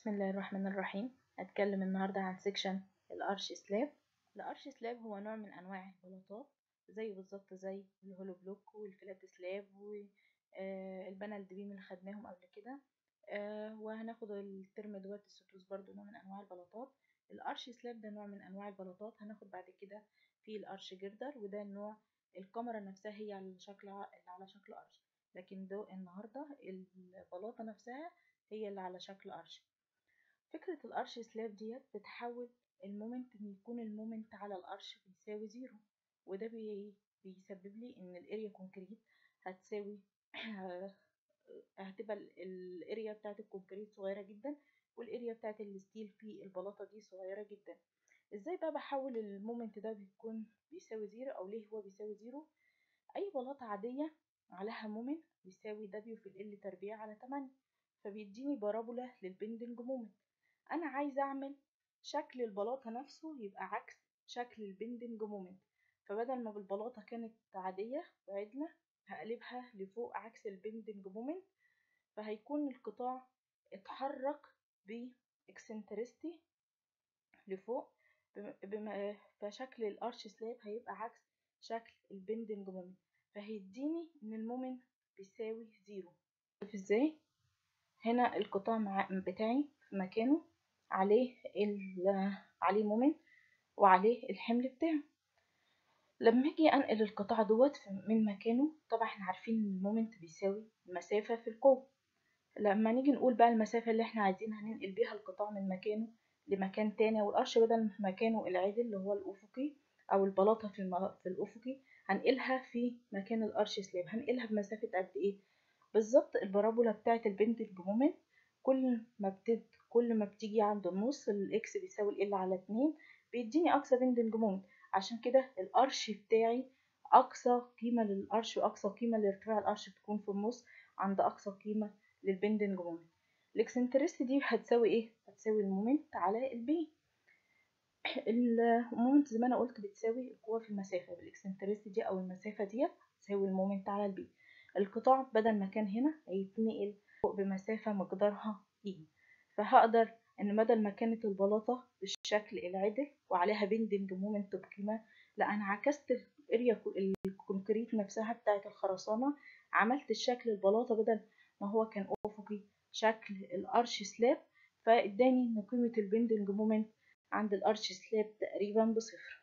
بسم الله الرحمن الرحيم هتكلم النهاردة عن سيكشن الارش سلاب الارش سلاب هو نوع من انواع البلاطات زيه بالظبط زي الهولو بلوك والفلات سلاب والبانل بيم اللي خدناهم قبل كده آه، وهناخد الترم دوت الستوس برضو نوع من انواع البلاطات الارش سلاب ده نوع من انواع البلاطات هناخد بعد كده في الارش جردر وده النوع الكاميرا نفسها هي على شكل على شكل ارش لكن ده النهارده البلاطه نفسها هي اللي على شكل ارش فكرة الارش سلاب ديت بتحول المومنت ان يكون المومنت على الارش بيساوي زيرو وده بي بيسبب لي ان الاريا كونكريت هتساوي هتبقى الاريا بتاعت الكونكريت صغيرة جدا والاريا بتاعت الستيل في البلاطة دي صغيرة جدا ازاي بقى بحول المومنت ده بيكون بيساوي زيرو او ليه هو بيساوي زيرو اي بلاطة عادية عليها مومنت بيساوي دبليو في ال تربيع على 8 فبيديني بارابولا للبندنج مومنت انا عايزه اعمل شكل البلاطه نفسه يبقى عكس شكل البندنج مومنت فبدل ما بالبلاطه كانت عاديه وعدله هقلبها لفوق عكس البندنج مومنت فهيكون القطاع اتحرك باكسنترستي لفوق بما فشكل الارش سلاب هيبقى عكس شكل البندنج مومنت فهيديني ان المومنت بيساوي زيرو شوف ازاي هنا القطاع مع بتاعي في مكانه عليه عليه مومنت وعليه الحمل بتاعه لما اجي انقل القطاع دوت من مكانه طبعا احنا عارفين ان المومنت بيساوي المسافه في القوه لما نيجي نقول بقى المسافه اللي احنا عايزينها ننقل بيها القطاع من مكانه لمكان تاني والقرش بدل مكانه العدل اللي هو الافقي او البلاطه في, المل... في الافقي هنقلها في مكان الارش سلاب هنقلها بمسافه قد ايه بالظبط البارابولا بتاعه البندنج مومنت كل ما بتد كل ما بتيجي عند النص الاكس بيساوي ال على اتنين بيديني اقصى بندنج مومنت عشان كده الارش بتاعي اقصى قيمه للارش واقصى قيمه لارتفاع الارش بتكون في النص عند اقصى قيمه للبندنج مومنت الاكسنترست دي هتساوي ايه هتساوي المومنت على البي المومنت زي ما انا قلت بتساوي القوه في المسافه بالاكسنترست دي او المسافه دي تساوي المومنت على البي القطاع بدل ما كان هنا هيتنقل فوق بمسافه مقدارها اي فهقدر ان بدل ما كانت البلاطه بالشكل العدل وعليها بندنج مومنت بقيمه لا انا عكست الاريا الكونكريت نفسها بتاعه الخرسانه عملت الشكل البلاطه بدل ما هو كان افقي شكل الارش سلاب فاداني ان قيمه البندنج مومنت عند الارش سلاب تقريبا بصفر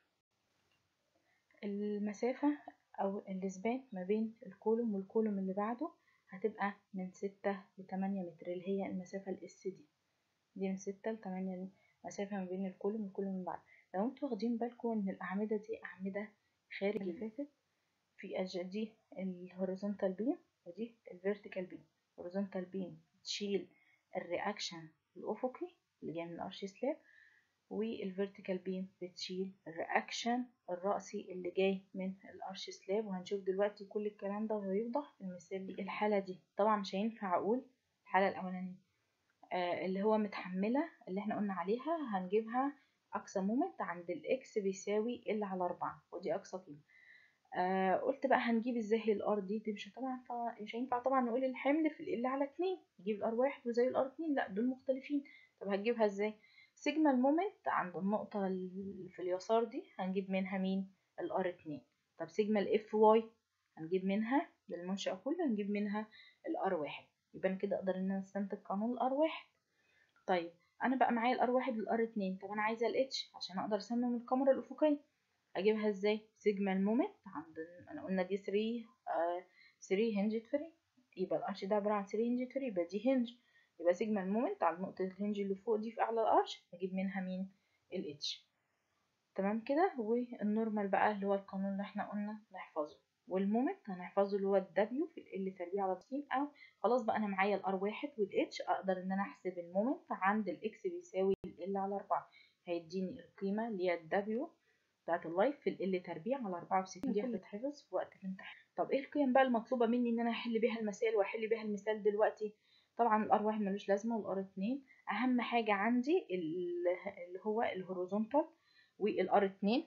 المسافه او السبان ما بين الكولوم والكولوم اللي بعده هتبقى من ستة لتمانية متر اللي هي المسافة الاس دي دي من ستة لتمانية مسافة ما بين الكولوم والكولوم اللي بعده لو انتوا واخدين بالكم ان الأعمدة دي أعمدة خارج اللي فاتت في أج دي الهوريزونتال بيم ودي الفيرتيكال بيم الهوريزونتال بيم تشيل الرياكشن الأفقي اللي جاي من الأرش سلاب والفيرتيكال بيم بتشيل الرياكشن الرأسي اللي جاي من الارش سلاب وهنشوف دلوقتي كل الكلام ده وهيوضح في المثال دي الحالة دي طبعا مش هينفع اقول الحالة الاولانية آه اللي هو متحملة اللي احنا قلنا عليها هنجيبها اقصى مومنت عند الاكس بيساوي ال على اربعة ودي اقصى قيمة آه قلت بقى هنجيب ازاي الار دي دي مش طبعا مش هينفع طبعا نقول الحمل في ال على اتنين نجيب الار واحد وزي الار اتنين لا دول مختلفين طب هتجيبها ازاي سيجما المومنت عند النقطة اللي في اليسار دي هنجيب منها مين الار اتنين طب سيجما الاف واي هنجيب منها للمنشأ كله هنجيب منها الار واحد يبقى انا كده اقدر ان انا استنتج قانون الار واحد طيب انا بقى معايا الار واحد والار اتنين طب انا عايزة الاتش عشان اقدر اصمم الكاميرا الافقية اجيبها ازاي سيجما المومنت عند انا قلنا دي 3 آه 3 هنج فري يبقى الارش ده عبارة عن 3 هنج فري يبقى دي هنج يبقى سيجما المومنت على نقطة الهنج اللي فوق دي في أعلى الأرش هجيب منها مين ال H تمام كده والنورمال بقى اللي هو القانون اللي احنا قلنا نحفظه والمومنت هنحفظه اللي هو ال W في ال تربيع على 90 أو خلاص بقى أنا معايا ال R واحد وال H أقدر إن أنا أحسب المومنت عند ال X بيساوي ال L على 4 هيديني القيمة اللي هي ال W بتاعت اللايف في ال تربيع على 64 دي هتتحفظ في وقت الامتحان طب ايه القيم بقى المطلوبة مني إن أنا أحل بيها المسائل وأحل بيها المثال دلوقتي طبعا الار واحد ملوش لازمه والار اتنين اهم حاجه عندي اللي هو الهوريزونتال والار اتنين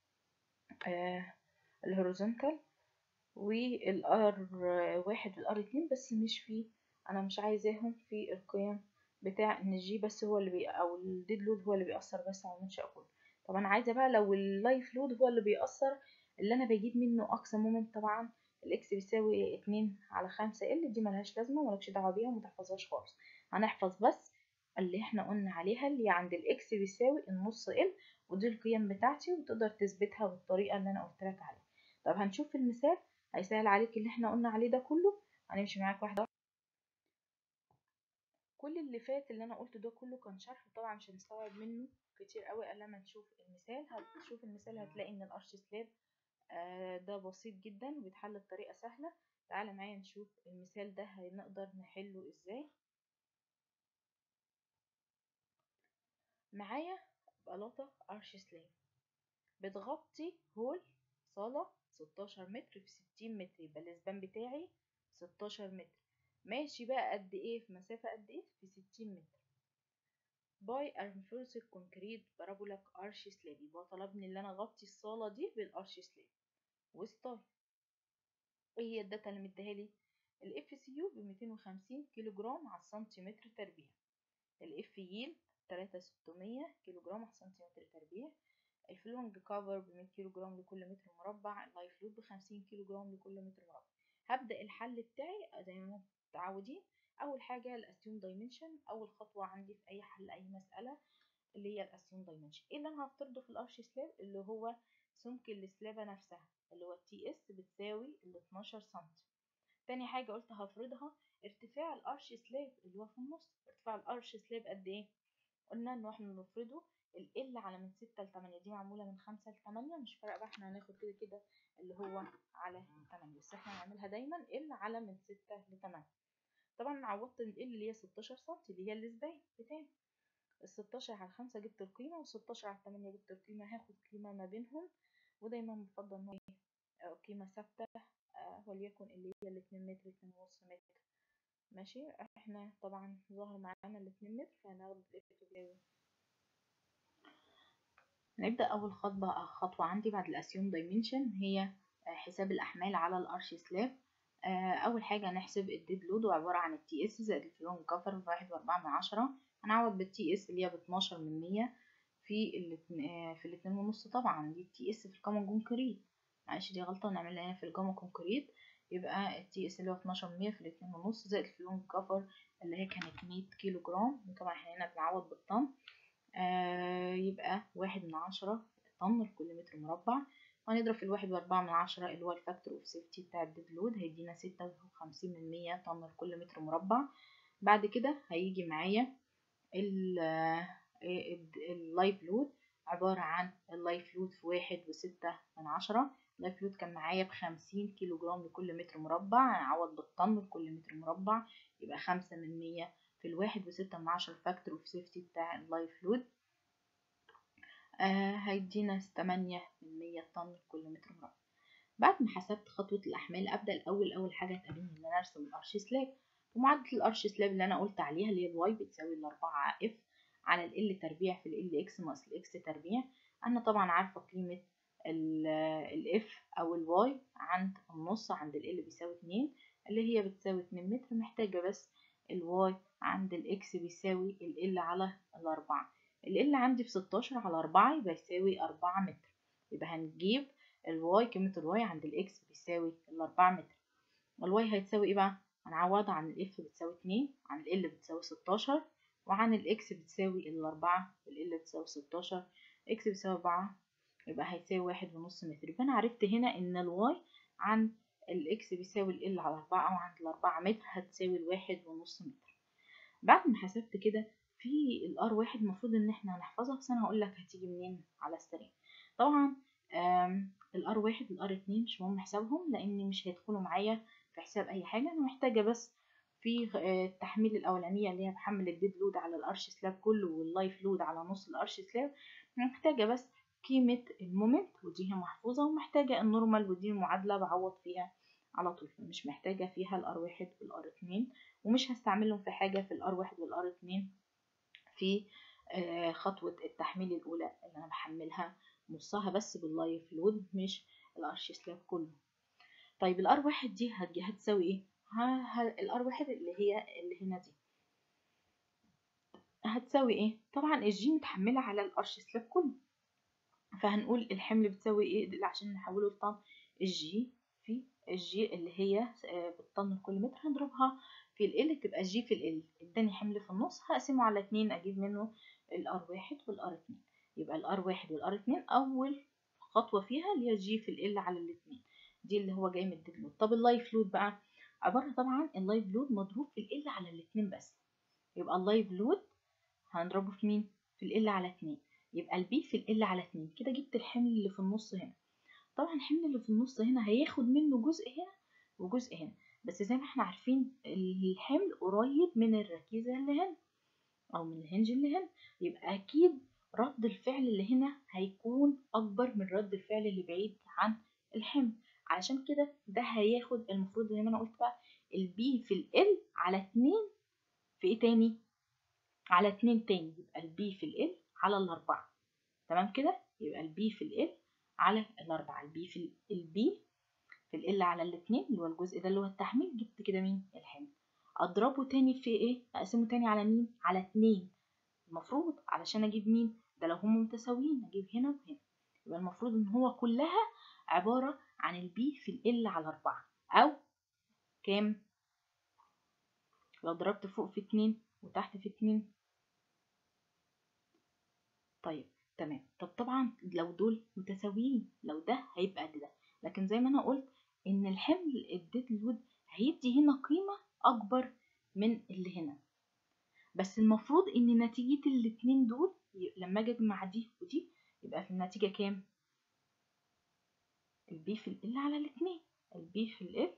آه الهوريزونتال والار واحد والار اتنين بس مش في انا مش عايزاهم في القيم بتاع ان الجي بس هو اللي بي او الديد لود هو اللي بيأثر بس على المنشأ كله طب انا عايزه بقى لو اللايف لود هو اللي بيأثر اللي انا بجيب منه اقصى مومنت طبعا الاكس بيساوي اتنين على خمسة ال دي ملهاش لازمه مالكش دعوه بيها ومتحفظهاش خالص هنحفظ بس اللي احنا قلنا عليها اللي عند الاكس بيساوي النص ال ودي القيم بتاعتي وتقدر تثبتها بالطريقه اللي انا قلت لك عليها طب هنشوف في المثال هيسهل عليك اللي احنا قلنا عليه ده كله هنمشي معاك واحده كل اللي فات اللي انا قلته ده كله كان شرح طبعا مش هنستوعب منه كتير قوي الا لما نشوف المثال هتشوف المثال هتلاقي ان الارش سلاب آه ده بسيط جدا وبيتحل بطريقه سهله تعالى معايا نشوف المثال ده هنقدر نحله ازاي معايا بلاطه ارش سلاب بتغطي هول صاله 16 متر في 60 متر يبقى الاسبان بتاعي 16 متر ماشي بقى قد ايه في مسافة قد ايه في 60 متر باي ارنفورسد كونكريت بارابولاك ارش سلاب يبقى طلبني ان انا اغطي الصالة دي بالارش سلاب وستاي ايه هي الداتا اللي مديها لي الاف سي يو ب 250 كيلو جرام على السنتيمتر تربيع الاف ييل 3600 كيلو جرام على السنتيمتر تربيع الفلونج كفر ب 100 كيلو جرام لكل متر مربع اللايف لود ب 50 كيلو جرام لكل متر مربع هبدأ الحل بتاعي زي ما متعودين اول حاجه الاسيوم دايمنشن اول خطوه عندي في اي حل اي مساله اللي هي الاسيوم دايمنشن ايه اللي انا هفترضه في الارش سلاب اللي هو سمك السلابه نفسها اللي هو التي اس بتساوي ال 12 سم تاني حاجه قلت هفرضها ارتفاع الارش سلاب اللي هو في النص ارتفاع الارش سلاب قد ايه قلنا ان احنا نفرضه ال على من 6 ل 8 دي معموله من 5 ل 8 مش فارقه بقى احنا هناخد كده كده اللي هو على 8 بس احنا هنعملها دايما ال على من 6 ل 8 طبعا عوضت ال اللي هي 16 سم اللي هي الاسبان بتاعي ال 16 على 5 جبت القيمه وال 16 على 8 جبت القيمه هاخد قيمه ما بينهم ودايما بفضل ان هو قيمه ثابته وليكن اللي هي ال 2 متر 2 ونص متر ماشي احنا طبعا ظهر معانا ال 2 متر فهناخد الاف بتساوي نبدأ أول خطوة خطوة عندي بعد الأسيوم دايمنشن هي حساب الأحمال على الأرش سلاب أول حاجة نحسب الديد لود وعبارة عن التي اس زائد الفلون كفر بواحد وأربعة من عشرة هنعوض بالتي اس اللي هي باتناشر من مية في الاتنين في الاتنين ونص طبعا دي التي اس في الكامون كونكريت معلش دي غلطة نعملها هنا في الجاما كونكريت يبقى التي اس اللي هو اتناشر من مية في الاتنين ونص زائد الفلون كفر اللي هي كانت مية كيلو جرام وطبعا احنا هنا بنعوض بالطن آه يبقى واحد من عشرة طن لكل متر مربع وهنضرب في الواحد وأربعة من عشرة اللي هو الفاكتور اوف سيفتي بتاع الديد لود هيدينا ستة وخمسين من مية طن لكل متر مربع بعد كده هيجي معايا اللايف لود عبارة عن اللايف لود في واحد وستة من عشرة اللايف لود كان معايا بخمسين كيلو جرام لكل متر مربع هنعوض بالطن لكل متر مربع يبقى خمسة من مية في الواحد وستة من عشرة فاكتور اوف سيفتي بتاع اللايف لود آه هيدينا تمانية من مية طن لكل متر مربع بعد ما حسبت خطوة الأحمال أبدأ الأول أول حاجة تقابلني إن أنا أرسم الأرش سلاب ومعادلة الأرش سلاب اللي أنا قلت عليها اللي هي الواي بتساوي الأربعة اف على ال تربيع في ال اكس ناقص الاكس تربيع أنا طبعا عارفة قيمة الاف أو الواي عند النص عند ال بيساوي اتنين اللي هي بتساوي اتنين متر محتاجة بس الواي عند الاكس بيساوي ال على الأربعة ال عندي في ستاشر على أربعة يبقى يساوي أربعة متر يبقى هنجيب الواي قيمة الواي عند الاكس بيساوي الأربعة متر الواي هيتساوي ايه بقى؟ هنعوض عن الاف بتساوي اتنين عن ال بتساوي ستاشر وعن الاكس بتساوي الأربعة والال بتساوي ستاشر اكس بتساوي أربعة يبقى هيساوي واحد ونص متر يبقى أنا عرفت هنا إن الواي عند الاكس بيساوي ال على أربعة أو عند الأربعة متر هتساوي الواحد ونص متر بعد ما حسبت كده في الار واحد المفروض ان احنا هنحفظها بس انا هقول لك هتيجي منين على السريع طبعا الار واحد والار اتنين مش مهم حسابهم لان مش هيدخلوا معايا في حساب اي حاجه انا محتاجه بس في التحميل الاولانيه اللي هي بحمل الديد لود على الارش سلاب كله واللايف لود على نص الارش سلاب محتاجه بس قيمه المومنت ودي هي محفوظه ومحتاجه النورمال ودي المعادله بعوض فيها على طول مش محتاجه فيها الار واحد والار اتنين ومش هستعملهم في حاجه في الار واحد والار اتنين في خطوة التحميل الأولى اللي أنا بحملها نصها بس باللايف لود مش الأرش سلاب كله طيب الار واحد دي هتساوي ايه؟ ها الار واحد اللي هي اللي هنا دي هتساوي ايه طبعا الجي متحملة على الارش سلاب كله فهنقول الحمل بتساوي ايه عشان نحوله لطن الجي في الجي اللي هي بالطن لكل متر هنضربها في ال تبقى جي في ال اداني حمل في النص هقسمه على اتنين اجيب منه الار واحد والار اتنين يبقى الار واحد والار اتنين اول خطوة فيها اللي هي جي في ال على الاتنين دي اللي هو جاي من الديد لود طب اللايف لود بقى عبارة طبعا اللايف لود مضروب في ال على الاتنين بس يبقى اللايف لود هنضربه في مين في ال على اتنين يبقى البي في ال على اتنين كده جبت الحمل اللي في النص هنا طبعا الحمل اللي في النص هنا هياخد منه جزء هنا وجزء هنا بس زي ما احنا عارفين الحمل قريب من الركيزة اللي هنا او من الهنج اللي هنا يبقى اكيد رد الفعل اللي هنا هيكون اكبر من رد الفعل اللي بعيد عن الحمل علشان كده ده هياخد المفروض زي ما انا قلت بقى البي في ال على اتنين في ايه تاني على اتنين تاني يبقى البي في ال على الاربعة تمام كده يبقى البي في ال على الاربعة البي في البي في ال على الاتنين اللي هو الجزء ده اللي هو التحميل جبت كده مين الحمل اضربه تاني في ايه اقسمه تاني على مين على اتنين المفروض علشان اجيب مين ده لو هم متساويين اجيب هنا وهنا يبقى المفروض ان هو كلها عبارة عن البي في ال على أربعة أو كام لو ضربت فوق في اتنين وتحت في اتنين طيب تمام طب طبعا لو دول متساويين لو ده هيبقى قد ده لكن زي ما انا قلت ان الحمل الديد لود هيدي هنا قيمة اكبر من اللي هنا بس المفروض ان نتيجة الاتنين دول لما اجي اجمع دي ودي يبقى في النتيجة كام البي في ال على الاتنين البي في ال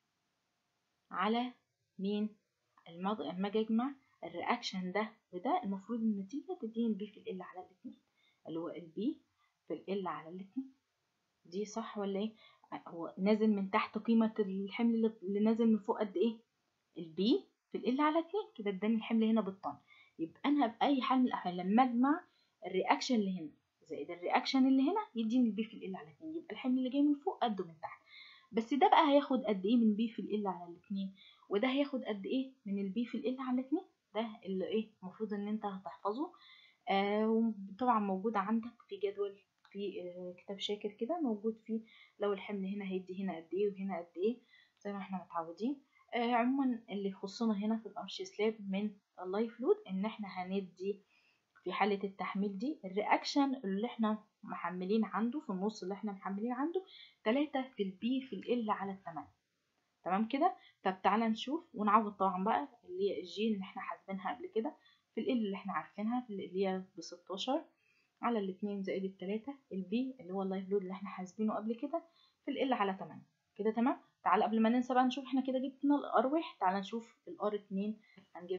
على مين المض... اما اجي اجمع الرياكشن ده وده المفروض النتيجة تديني البي في ال على الاتنين اللي هو البي في ال على الاتنين دي صح ولا ايه هو نازل من تحت قيمة الحمل اللي نازل من فوق قد ايه البي في ال على اتنين كده اداني الحمل هنا بالطن يبقى انا بأي حال من الاحوال لما اجمع الرياكشن اللي هنا زائد الرياكشن اللي هنا يديني البي في ال على اتنين يبقى الحمل اللي جاي من فوق قده من تحت بس ده بقى هياخد قد ايه من بي في ال على الاتنين وده هياخد قد ايه من البي في ال على الاتنين ده اللي ايه المفروض ان انت هتحفظه آه وطبعا موجود عندك في جدول في آه كتاب شاكر كده موجود فيه لو الحمل هنا هيدي هنا قد ايه وهنا قد ايه زي ما احنا متعودين آه عموما اللي يخصنا هنا في الارش سلاب من اللايف لود ان احنا هندي في حالة التحميل دي الرياكشن اللي احنا محملين عنده في النص اللي احنا محملين عنده تلاتة في البي في ال على التمانية تمام كده طب تعالى نشوف ونعوض طبعا بقى اللي هي الجي اللي احنا حاسبينها قبل كده في ال اللي احنا عارفينها اللي هي بستاشر على الاتنين زائد التلاتة البي اللي هو اللايف لود اللي احنا حاسبينه قبل كده في ال على تمانية كده تمام تعالى قبل ما ننسى بقى نشوف احنا كده جبنا الار واحد تعالى نشوف الار اتنين هنجيب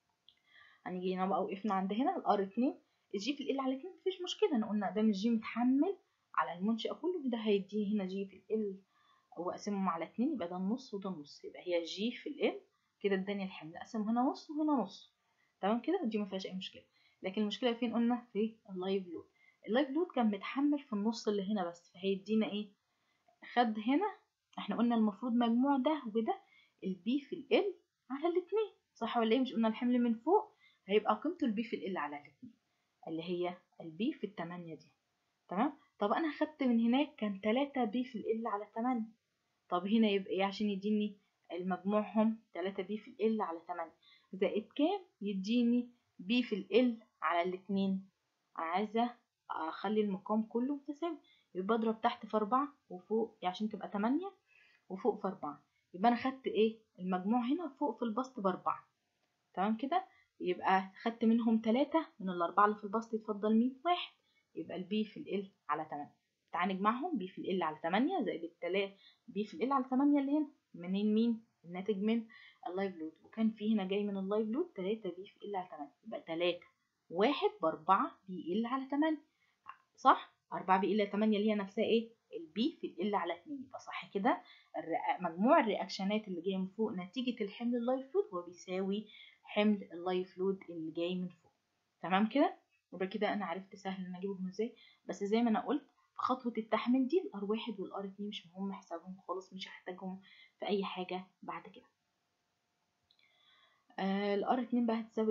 هنيجي هنا بقى وقفنا عند هنا الار اتنين الجي في ال على اتنين مفيش مشكلة انا قلنا دام الجي متحمل على المنشأ كله ده هيديني هنا جي في ال واقسمهم على اتنين يبقى ده النص وده النص يبقى هي جي في ال كده اداني الحمل اقسم هنا نص وهنا نص تمام كده دي ما فيهاش اي مشكله لكن المشكله فين قلنا في اللايف لود اللايف لود كان متحمل في النص اللي هنا بس فهيدينا ايه خد هنا احنا قلنا المفروض مجموع ده وده البي في ال على الاتنين صح ولا ايه مش قلنا الحمل من فوق هيبقى قيمته البي في ال على الاتنين اللي هي البي في التمانية دي تمام طب انا خدت من هناك كان تلاتة بي في ال على تمانية طب هنا يبقى ايه عشان يديني المجموعهم تلاتة بي في ال على تمانية زائد كام يديني بي في ال على الاتنين عايزة اخلي المقام كله متساوي يبقى اضرب تحت في اربعة وفوق عشان تبقى تمانية وفوق في اربعة يبقى انا خدت ايه المجموع هنا فوق في البسط باربعة تمام كده يبقى خدت منهم تلاتة من الاربعة اللي في البسط يتفضل مين واحد يبقى البي في ال على تمانية تعال نجمعهم بي في ال على تمانية زائد التلاتة بي في ال على تمانية اللي هنا منين مين الناتج من اللايف لود وكان في هنا جاي من اللايف لود تلاتة بي في ال على تمانية يبقى تلاتة واحد بأربعة بي ال على تمانية صح أربعة بي ال على تمانية اللي هي نفسها ايه البي في ال على اتنين يبقى صح كده مجموع الرياكشنات اللي جايه من فوق نتيجة الحمل اللايف لود هو بيساوي حمل اللايف لود اللي جاي من فوق تمام كده يبقى كده انا عرفت سهل ان اجيبهم ازاي بس زي ما انا قلت في خطوة التحميل دي الار واحد والار اتنين مش مهم حسابهم خالص مش هحتاجهم في اي حاجة بعد كده آه الار اتنين بقى هتساوي ايه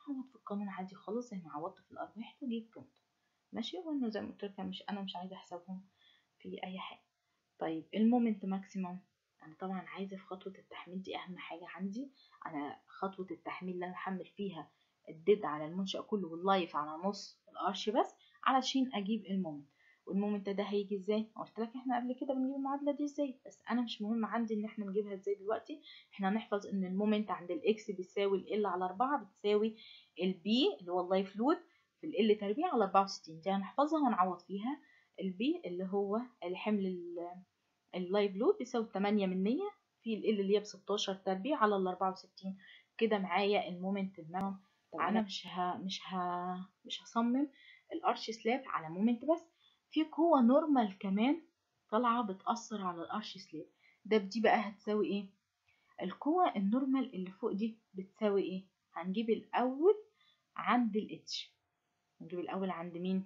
هعوض في القانون عادي خالص زي ما عوضت في الار واحد واجيب قيمته ماشي وانا زي ما قلت لك مش انا مش عايزه احسبهم في اي حاجه طيب المومنت ماكسيمم انا طبعا عايزه في خطوه التحميل دي اهم حاجه عندي انا خطوه التحميل اللي انا بحمل فيها الديد على المنشأ كله واللايف على نص الارش بس علشان اجيب المومنت والمومنت ده هيجي ازاي قلت لك احنا قبل كده بنجيب المعادله دي ازاي بس انا مش مهم عندي ان احنا نجيبها ازاي دلوقتي احنا هنحفظ ان المومنت عند الاكس بيساوي ال على 4 بتساوي البي اللي هو اللايف لود في ال تربيع على 64 دي هنحفظها ونعوض فيها البي اللي هو الحمل اللايف لود بيساوي 8 من 100 في ال اللي هي ب 16 تربيع على ال 64 كده معايا المومنت الماكسيمم طب انا مش ها مش ها مش هصمم الارش سلاب على مومنت بس في قوة نورمال كمان طالعة بتأثر على الارش سلاب ده بدي بقى هتساوي ايه القوة النورمال اللي فوق دي بتساوي ايه هنجيب الاول عند الاتش هنجيب الاول عند مين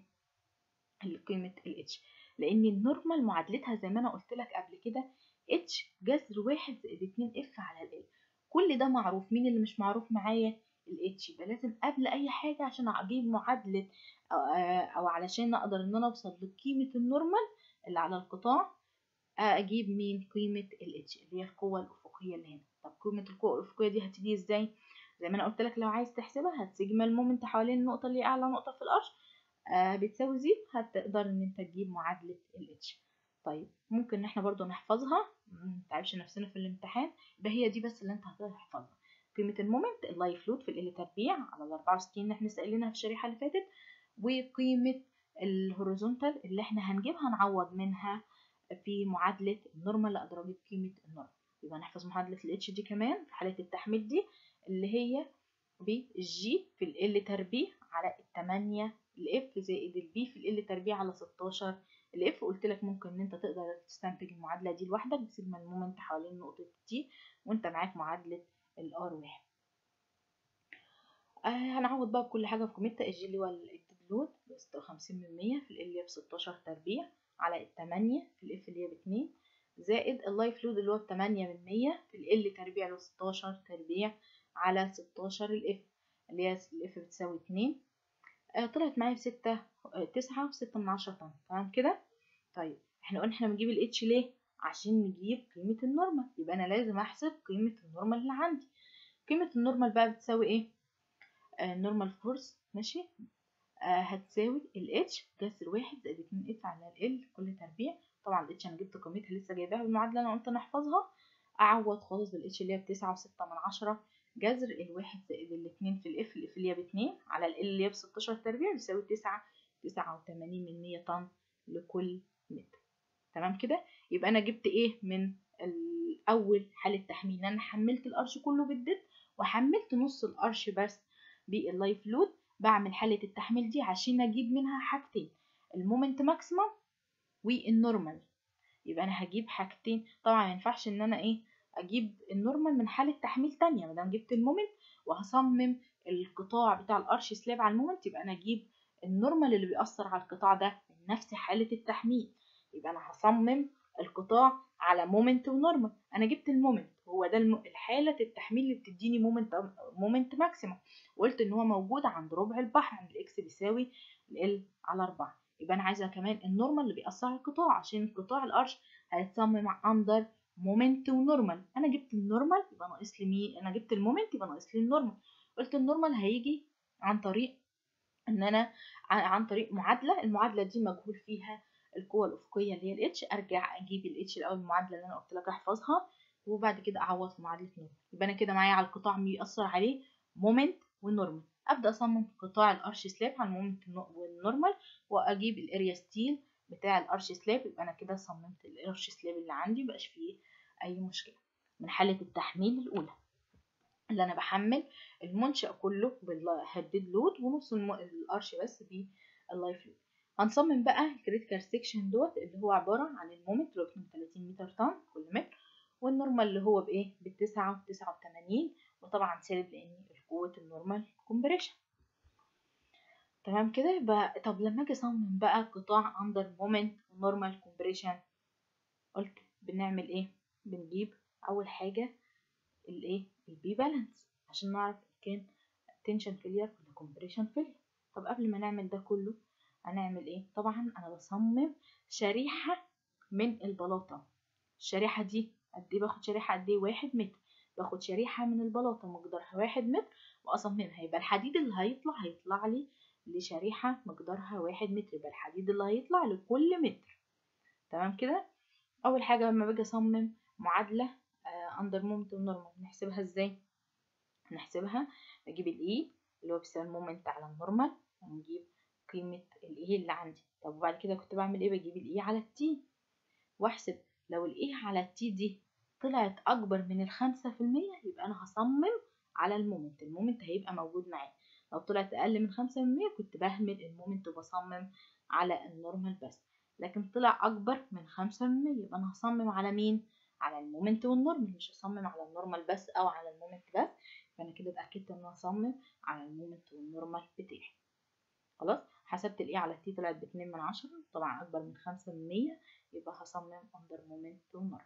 قيمة الاتش لان النورمال معادلتها زي ما انا قلت لك قبل كده اتش جذر واحد زائد اتنين اف على ال كل ده معروف مين اللي مش معروف معايا الاتش يبقى لازم قبل اي حاجه عشان اجيب معادله أو, او علشان اقدر ان انا اوصل لقيمه النورمال اللي على القطاع اجيب مين قيمه الاتش اللي هي القوه الافقيه اللي هنا طب قيمه القوه الافقيه دي هتيجي ازاي زي ما انا قلت لك لو عايز تحسبها هتسجم المومنت حوالين النقطه اللي اعلى نقطه في الارش آه بتساوي زيرو هتقدر ان انت تجيب معادله الاتش طيب ممكن ان احنا برضو نحفظها متعبش نفسنا في الامتحان يبقى هي دي بس اللي انت هتحفظها قيمة المومنت اللايف لود في ال تربيع على ال 64 اللي احنا سألينها في الشريحة اللي فاتت وقيمة الهوريزونتال اللي احنا هنجيبها نعوض منها في معادلة النورمال اللي أقدر أجيب قيمة النورمال يبقى نحفظ معادلة ال H دي كمان في حالة التحميل دي اللي هي بالجي في ال تربيع على التمانية الاف زائد البي في ال تربيع على 16 الاف قلت لك ممكن ان انت تقدر تستنتج المعادله دي لوحدك بسيجما المومنت حوالين نقطه تي وانت معاك معادله الار واحد آه هنعوض بقى بكل حاجه في قيمتها الجي اللي هو الديد لود ب 56 من 100 في ال اللي هي ب 16 تربيع على التمانية في الاف اللي هي باتنين زائد اللايف لود اللي هو بتمانية من 100 في ال تربيع اللي هو 16 تربيع على 16 الاف اللي هي الاف بتساوي اتنين آه طلعت معايا بستة تسعة وستة من عشرة طن تمام كده طيب احنا قلنا احنا بنجيب الاتش ليه عشان نجيب قيمة النورمال يبقى انا لازم احسب قيمة النورمال اللي عندي قيمة النورمال بقى بتساوي ايه النورمال آه فورس ماشي آه هتساوي الاتش جذر واحد زائد اتنين اف على ال كل تربيع طبعا الاتش انا جبت قيمتها لسه جايباها بالمعادلة انا قلت نحفظها اعوض خالص بالاتش اللي هي بتسعة وستة من عشرة جذر الواحد زائد الاتنين في الاف الاف اللي هي باتنين على ال اللي هي بستاشر تربيع بيساوي تسعة تسعة وتمانين من مية طن لكل متر تمام كده يبقى انا جبت ايه من الاول حاله تحميل انا حملت القرش كله بالدد وحملت نص القرش بس باللايف لود بعمل حاله التحميل دي عشان اجيب منها حاجتين المومنت ماكسيمم والنورمال يبقى انا هجيب حاجتين طبعا ما ينفعش ان انا ايه اجيب النورمال من حاله تحميل تانية ما دام جبت المومنت وهصمم القطاع بتاع القرش سلاب على المومنت يبقى انا اجيب النورمال اللي بيأثر على القطاع ده من نفس حاله التحميل يبقى انا هصمم القطاع على مومنت ونورمال انا جبت المومنت هو ده الم... الحاله التحميل اللي بتديني مومنت مومنت ماكسيمم وقلت ان هو موجود عند ربع البحر عند الاكس بيساوي ال على 4 يبقى انا عايزه كمان النورمال اللي بيأثر على القطاع عشان قطاع القرش هيتصمم اندر مومنت ونورمال انا جبت النورمال يبقى ناقص لي مين انا جبت المومنت يبقى ناقص لي النورمال قلت النورمال هيجي عن طريق ان انا عن طريق معادله المعادله دي مجهول فيها القوة الأفقية اللي هي الاتش أرجع أجيب الاتش الأول المعادلة اللي أنا قلت لك أحفظها وبعد كده أعوض في معادلة نورمال يبقى أنا كده معايا على القطاع بيأثر عليه مومنت والنورمال أبدأ أصمم قطاع الأرش سلاب على المومنت والنورمال وأجيب الأريا ستيل بتاع الأرش سلاب يبقى أنا كده صممت الأرش سلاب اللي عندي مبقاش فيه أي مشكلة من حالة التحميل الأولى اللي أنا بحمل المنشأ كله بالهدد لود ونص الأرش بس باللايف لود هنصمم بقى الكريتيكال سيكشن دوت اللي هو عبارة عن المومنت اللي هو 32 متر طن كل متر والنورمال اللي هو بايه بالتسعة وتسعة وتمانين وطبعا سالب لان قوة النورمال كومبريشن تمام كده يبقى طب لما اجي اصمم بقى قطاع اندر مومنت ونورمال كومبريشن قلت بنعمل ايه بنجيب اول حاجة الايه البي بالانس عشان نعرف كان تنشن فيلير ولا كومبريشن فيلير طب قبل ما نعمل ده كله هنعمل ايه طبعا انا بصمم شريحة من البلاطة الشريحة دي قد ايه باخد شريحة قد ايه واحد متر باخد شريحة من البلاطة مقدارها واحد متر واصممها يبقى الحديد اللي هيطلع هيطلع لي لشريحة مقدارها واحد متر يبقى الحديد اللي هيطلع لكل متر تمام كده اول حاجة لما باجي اصمم معادلة اندر مومنت ونورمال نحسبها ازاي نحسبها بجيب الاي اللي هو بيساوي المومنت على النورمال ونجيب قيمة الاي اللي عندي طب وبعد كده كنت بعمل ايه بجيب الاي على التي واحسب لو الاي على التي دي طلعت اكبر من الخمسة في المية يبقى انا هصمم على المومنت المومنت هيبقى موجود معايا لو طلعت اقل من خمسة في المية كنت بهمل المومنت وبصمم على النورمال بس لكن طلع اكبر من خمسة في المية يبقى انا هصمم على مين على المومنت والنورمال مش هصمم على النورمال بس او على المومنت بس فانا كده اتاكدت ان انا هصمم على المومنت والنورمال بتاعي خلاص حسبت الايه على التي طلعت باتنين من عشرة طبعا اكبر من خمسة من مية يبقى هصمم اندر مومنت والنورمال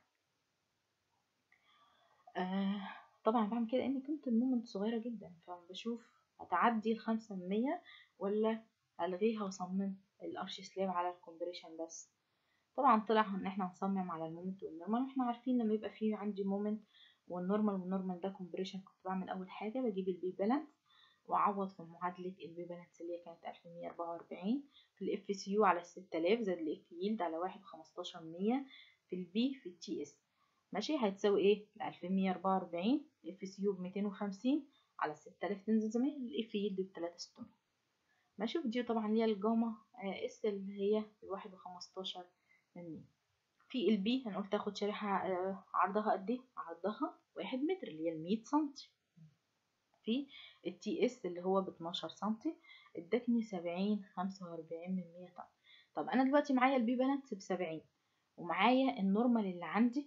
آه طبعا بعمل كده ان قيمة المومنت صغيرة جدا فبشوف هتعدي الخمسة من مية ولا الغيها واصمم الارش سلاب على الكومبريشن بس طبعا طلع ان احنا هنصمم على المومنت والنورمال واحنا عارفين لما يبقى في عندي مومنت والنورمال والنورمال ده كومبريشن كنت بعمل اول حاجه بجيب البي بالانس واعوض في معادله البي بالانس اللي هي كانت 1144 في الاف سي يو على 6000 زائد الاف يلد على 1 15 100 في البي في التي اس ماشي هتساوي ايه ل 2144 الاف سي يو ب 250 على 6000 تنزل زي ما هي الاف يلد ب 3600 ماشي ودي طبعا اللي هي الجاما اس اللي هي الواحد وخمستاشر من في البي هنقول تاخد شريحة عرضها قد ايه عرضها واحد متر اللي هي المية سنتي في التي اس اللي هو باتناشر سنتي ادتني سبعين خمسة واربعين من مية طن طب انا دلوقتي معايا البي بالانس بسبعين ومعايا النورمال اللي عندي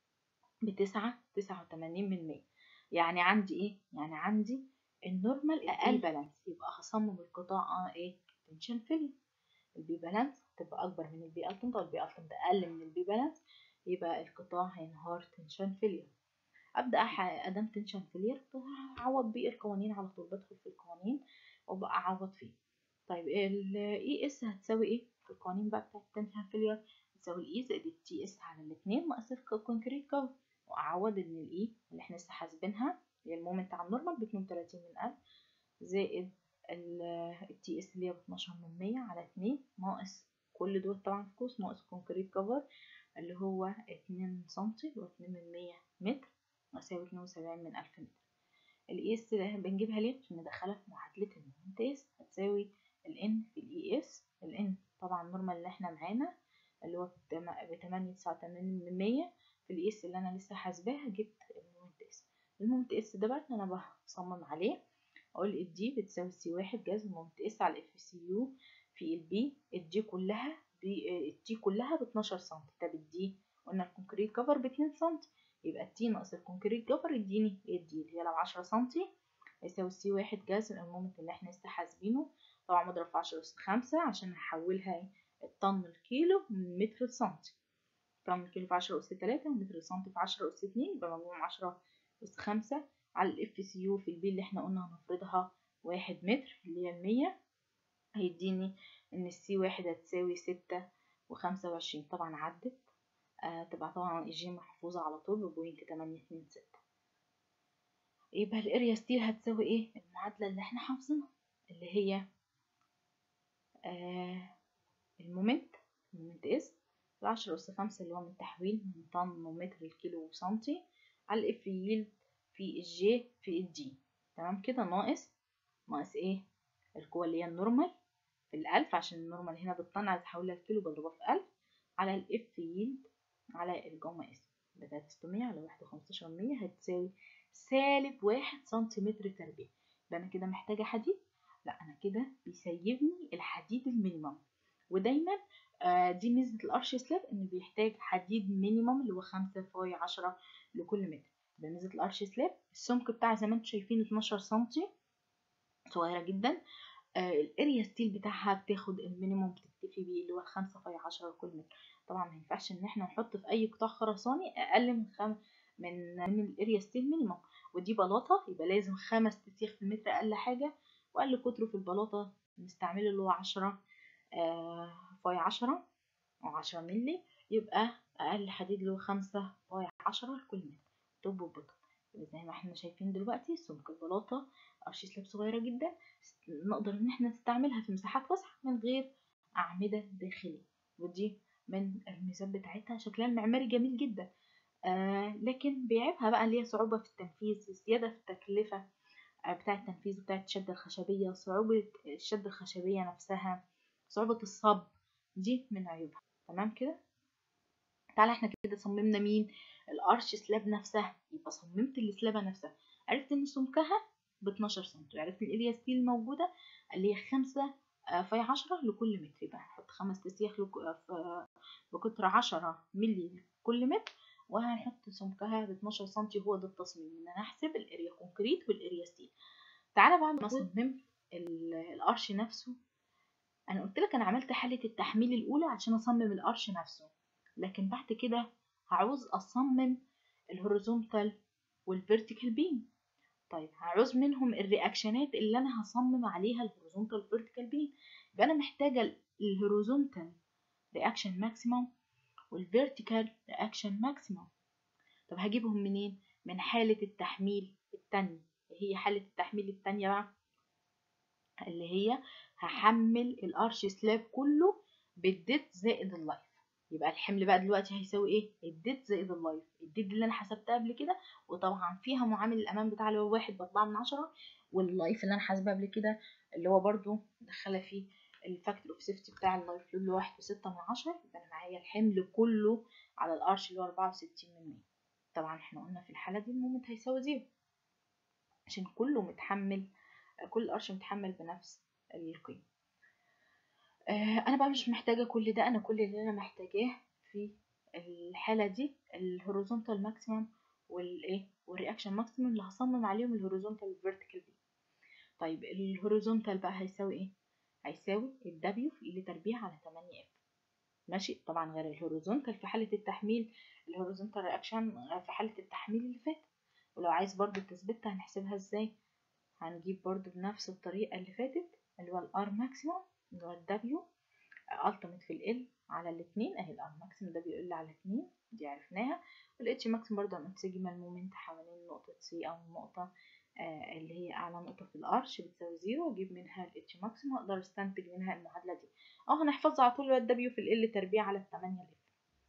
بتسعة تسعة وتمانين من مية يعني عندي ايه يعني عندي النورمال اقل بالانس يبقى هصمم القطاع ايه تنشن فيلي البي بالانس تبقى اكبر من البي التمت او البي التمت اقل من البي بالانس يبقى القطاع هينهار تنشن فيلير ابدا ادام تنشن فيلير اعوض بيه القوانين على طول بدخل في القوانين وبقى اعوض فيه طيب الاي اس هتساوي ايه في القوانين بقى بتاعت التنشن فيلير هتساوي الاي زائد التي اس على الاثنين ناقص الكونكريت كفر واعوض ان الاي اللي احنا لسه حاسبينها اللي هي المومنت على النورمال ب 32 من 1000 زائد التي اس اللي هي ب 12 من 100 على 2 ناقص كل دول طبعا في قوس ناقص كونكريت كفر اللي هو 2 سنتي اللي هو 2 من 100 متر يساوي 72 من 1000 متر الاي اس بنجيبها ليه عشان ندخلها في معادلة المومنت اس هتساوي الان في الاي اس الان طبعا النورمال اللي احنا معانا اللي هو ب 8 89 من 100 في الاي اس اللي انا لسه حاسباها جبت المومنت اس المومنت اس ده بقى انا بصمم عليه اقول الدي بتساوي سي واحد جذر مومنت اس على اف سي يو في البي الدي كلها التي كلها ب 12 سم طب الدي قلنا الكونكريت كفر ب 2 سم يبقى التي ناقص الكونكريت كفر يديني الدي اللي هي لو 10 سم يساوي سي واحد جذر المومنت اللي احنا لسه حاسبينه طبعا بضرب في 10 أس 5 عشان نحولها الطن الكيلو من متر لسنتي طن الكيلو في 10 أس 3 ومتر السنتي في 10 أس 2 يبقى مجموعهم 10 أس 5 على الاف سي يو في البي اللي احنا قلنا هنفرضها واحد متر اللي هي المية هيديني ان السي واحد هتساوي ستة وخمسة وعشرين طبعا عدت آه تبقى طبعا الجي محفوظة على طول ببوينت تمانية اتنين ستة يبقى الاريا ستيل هتساوي ايه المعادلة اللي احنا حافظينها اللي هي آه المومنت المومنت اس العشرة أس خمسة اللي هو من تحويل من طن ومتر الكيلو وسنتي على الاف يلد في الجي في الدي تمام كده ناقص ناقص ايه القوة اللي هي النورمال في الألف عشان النورمال هنا بالطن عايز احولها الكيلو بضربها في ألف على الاف يلد على الجاما اس بدأت ستمية على واحد وخمستاشر مية هتساوي سالب واحد سنتيمتر تربيع يبقى أنا كده محتاجة حديد لا أنا كده بيسيبني الحديد المينيمم ودايما آه دي ميزة الأرش سلاب إنه بيحتاج حديد مينيمم اللي هو خمسة فاي عشرة لكل متر ده ميزة الأرش سلاب السمك بتاعها زي ما انتم شايفين 12 سنتي صغيرة جدا آه الاريا ستيل بتاعها بتاخد المينيموم بتكتفي بيه اللي هو خمسة فاي عشرة لكل متر طبعا ما ينفعش ان احنا نحط في اي قطاع خرساني اقل من خم... من من الاريا ستيل مينيمم ودي بلاطه يبقى لازم خمس تسيخ في المتر اقل حاجه واقل قطره في البلاطه نستعمله اللي هو عشرة آه باي عشرة او عشرة ملي يبقى اقل حديد له خمسة باي عشرة لكل متر توب وبطن زي ما احنا شايفين دلوقتي سمك البلاطة قرش سلاب صغيرة جدا نقدر ان احنا نستعملها في مساحات واسعة من غير أعمدة داخلية ودي من الميزات بتاعتها شكلها المعماري جميل جدا آه لكن بيعيبها بقى اللي هي صعوبة في التنفيذ زيادة في التكلفة آه بتاع التنفيذ بتاع الشدة الخشبية صعوبة الشدة الخشبية نفسها صعوبة الصب دي من عيوبها تمام كده تعالى احنا كده صممنا مين الارش سلاب نفسها يبقى صممت السلابة نفسها عرفت ان سمكها ب 12 سم عرفت الاريا ستيل موجودة اللي هي خمسة في عشرة لكل متر يبقى هنحط خمس تسياخ بقطر عشرة ملي لكل متر وهنحط سمكها ب 12 سم هو ده التصميم ان انا احسب الاريا كونكريت والاريا ستيل تعالى بعد ما صممت الارش نفسه انا قلت لك انا عملت حالة التحميل الاولى عشان اصمم الارش نفسه لكن بعد كده هعوز اصمم الهوريزونتال والفيرتيكال بيم طيب هعوز منهم الرياكشنات اللي انا هصمم عليها الهوريزونتال فيرتيكال بيم يبقى انا محتاجه الهوريزونتال رياكشن ماكسيمم والفيرتيكال رياكشن ماكسيمم طب هجيبهم منين من حاله التحميل التانية هي حاله التحميل التانية بقى اللي هي هحمل الارش سلاب كله بالديت زائد اللايف يبقى الحمل بقى دلوقتي هيساوي ايه الديت زائد اللايف الديت اللي انا حسبتها قبل كده وطبعا فيها معامل الامان بتاعها اللي هو واحد باربعة من عشرة واللايف اللي انا حاسبها قبل كده اللي هو برضو دخله فيه الفاكتور اوف سيفتي بتاع اللايف اللي هو واحد وستة من عشرة يبقى انا معايا الحمل كله على الارش اللي هو اربعة وستين من مية طبعا احنا قلنا في الحالة دي المومنت هيساوي زيرو عشان كله متحمل كل الارش متحمل بنفس القيمة انا بقى مش محتاجه كل ده انا كل اللي انا محتاجاه في الحاله دي الهوريزونتال ماكسيمم والايه والرياكشن ماكسيمم اللي هصمم عليهم الهوريزونتال والفيرتيكال بي طيب الهوريزونتال بقى هيساوي ايه هيساوي الدبليو في ال تربيع على 8 اف ماشي طبعا غير الهوريزونتال في حاله التحميل الهوريزونتال رياكشن في حاله التحميل اللي فات ولو عايز برضو تثبتها هنحسبها ازاي هنجيب برضو بنفس الطريقه اللي فاتت اللي هو الار ماكسيمم اللي هو الدبليو التيميت في ال على الاثنين اهي الار ماكسيمم ده بيقل على اتنين دي عرفناها والاتش ماكسيمم برضه هنسجم المومنت حوالين نقطة سي او النقطة آه اللي هي اعلى نقطة في الارش بتساوي زيرو واجيب منها الاتش ماكسيمم واقدر استنتج منها المعادلة دي اه هنحفظها على طول الدبليو في ال تربيع على التمانية الاف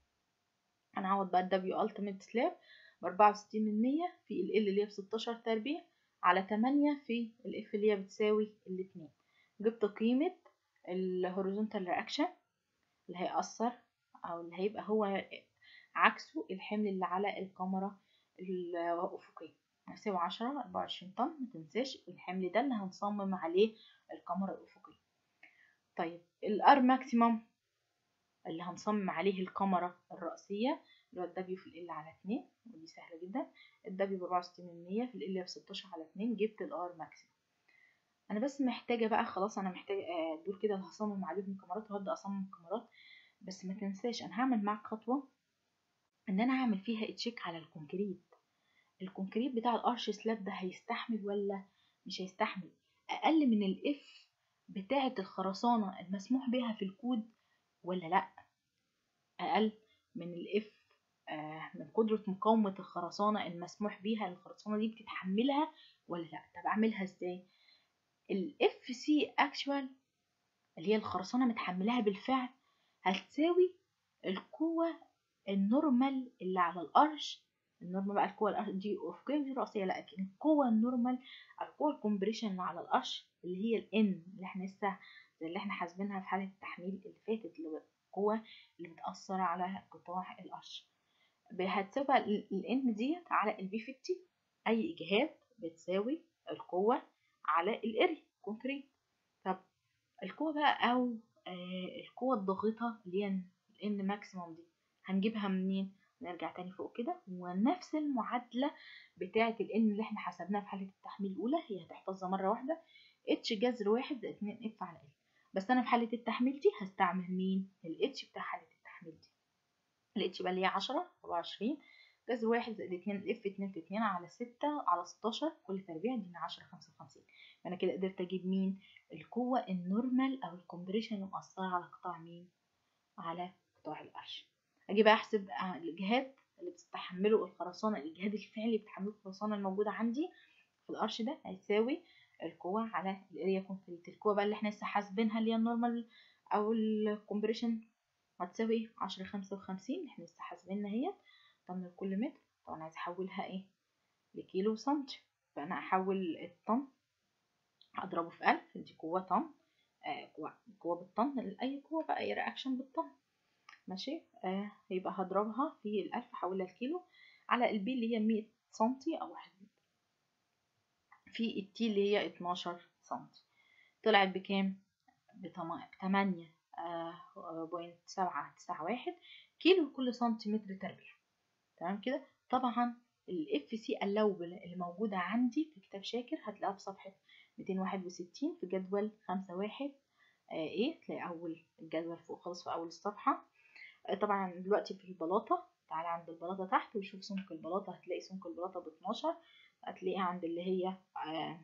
هنعوض بقى الدبليو التيميت سلاب بأربعة وستين من مية في ال اللي هي بستاشر تربيع على تمانية في الاف اللي هي بتساوي الاتنين جبت قيمة الهوريزونتال رياكشن اللي هيأثر أو اللي هيبقى هو عكسه الحمل اللي على الكاميرا الأفقية هيساوي عشرة أربعة وعشرين طن متنساش الحمل ده اللي هنصمم عليه الكاميرا الأفقية طيب الار ماكسيمم اللي هنصمم عليه الكاميرا الرأسية اللي هو الدبليو في ال على اتنين ودي سهلة جدا الدبليو بأربعة وستين من مية في ال بستاشر على اتنين جبت الار ماكسيمم انا بس محتاجه بقى خلاص انا محتاجه دول كده اللي هصمم عليهم كاميرات وهبدا اصمم كاميرات بس ما تنساش انا هعمل معاك خطوه ان انا هعمل فيها تشيك على الكونكريت الكونكريت بتاع الارش سلاب ده هيستحمل ولا مش هيستحمل اقل من الاف بتاعه الخرسانه المسموح بها في الكود ولا لا اقل من الاف آه من قدرة مقاومة الخرسانة المسموح بيها الخرسانة دي بتتحملها ولا لا طب اعملها ازاي الاف سي اكشوال اللي هي الخرسانه متحملاها بالفعل هتساوي القوه النورمال اللي على الارش النورمال بقى القوه الارش دي افقيه دي راسيه لا لكن القوه النورمال القوه الكومبريشن اللي على الارش اللي هي الان اللي احنا لسه زي اللي احنا حاسبينها في حاله التحميل اللي فاتت اللي هو القوه اللي بتاثر على قطاع الارش هتساوي الان ديت على البي 50 اي اجهاد بتساوي القوه على الاري كونكريت طب القوة بقى أو آه القوة الضاغطة اللي هي الان ماكسيموم دي هنجيبها منين؟ نرجع تاني فوق كده ونفس المعادلة بتاعة الان اللي احنا حسبناها في حالة التحميل الأولى هي هتحفظها مرة واحدة اتش جذر واحد زائد اتنين اف على ال بس أنا في حالة التحميل دي هستعمل مين؟ الاتش بتاع حالة التحميل دي الاتش بقى اللي هي عشرة أربعة وعشرين جذر واحد زائد اتنين الاف اتنين في اتنين على ستة على ستاشر كل تربيع دي عشرة خمسة وخمسين فأنا كده قدرت أجيب مين القوة النورمال أو الكومبريشن اللي مأثرة على قطاع مين على قطاع القرش أجي بقى أحسب الإجهاد اللي بتستحمله الخرسانة الإجهاد الفعلي اللي بتحمله الخرسانة الموجودة عندي في القرش ده هيساوي القوة على الاريا كونكريت القوة بقى اللي احنا لسه حاسبينها اللي هي النورمال أو الكومبريشن هتساوي ايه عشرة خمسة وخمسين احنا لسه حاسبينها هي طن لكل متر طبعا عايز احولها ايه لكيلو سنتي فانا احول الطن اضربه في ألف دي قوة طن آه قوة, قوة بالطن اي قوة بقى اي رياكشن بالطن ماشي آه يبقى هضربها في الألف احولها لكيلو على البي اللي هي مية سنتي او واحد متر في التي اللي هي اتناشر سنتي طلعت بكام بتمانية بوينت سبعة تسعة واحد كيلو لكل سنتيمتر تربيع تمام كده طبعا الاف سي اللوبل اللي موجودة عندي في كتاب شاكر هتلاقيها في صفحة 261 في جدول خمسة واحد آه ايه تلاقي أول الجدول فوق خالص في أول الصفحة آه طبعا دلوقتي في البلاطة تعالى عند البلاطة تحت وشوف سمك البلاطة هتلاقي سمك البلاطة باتناشر هتلاقيها عند اللي هي آه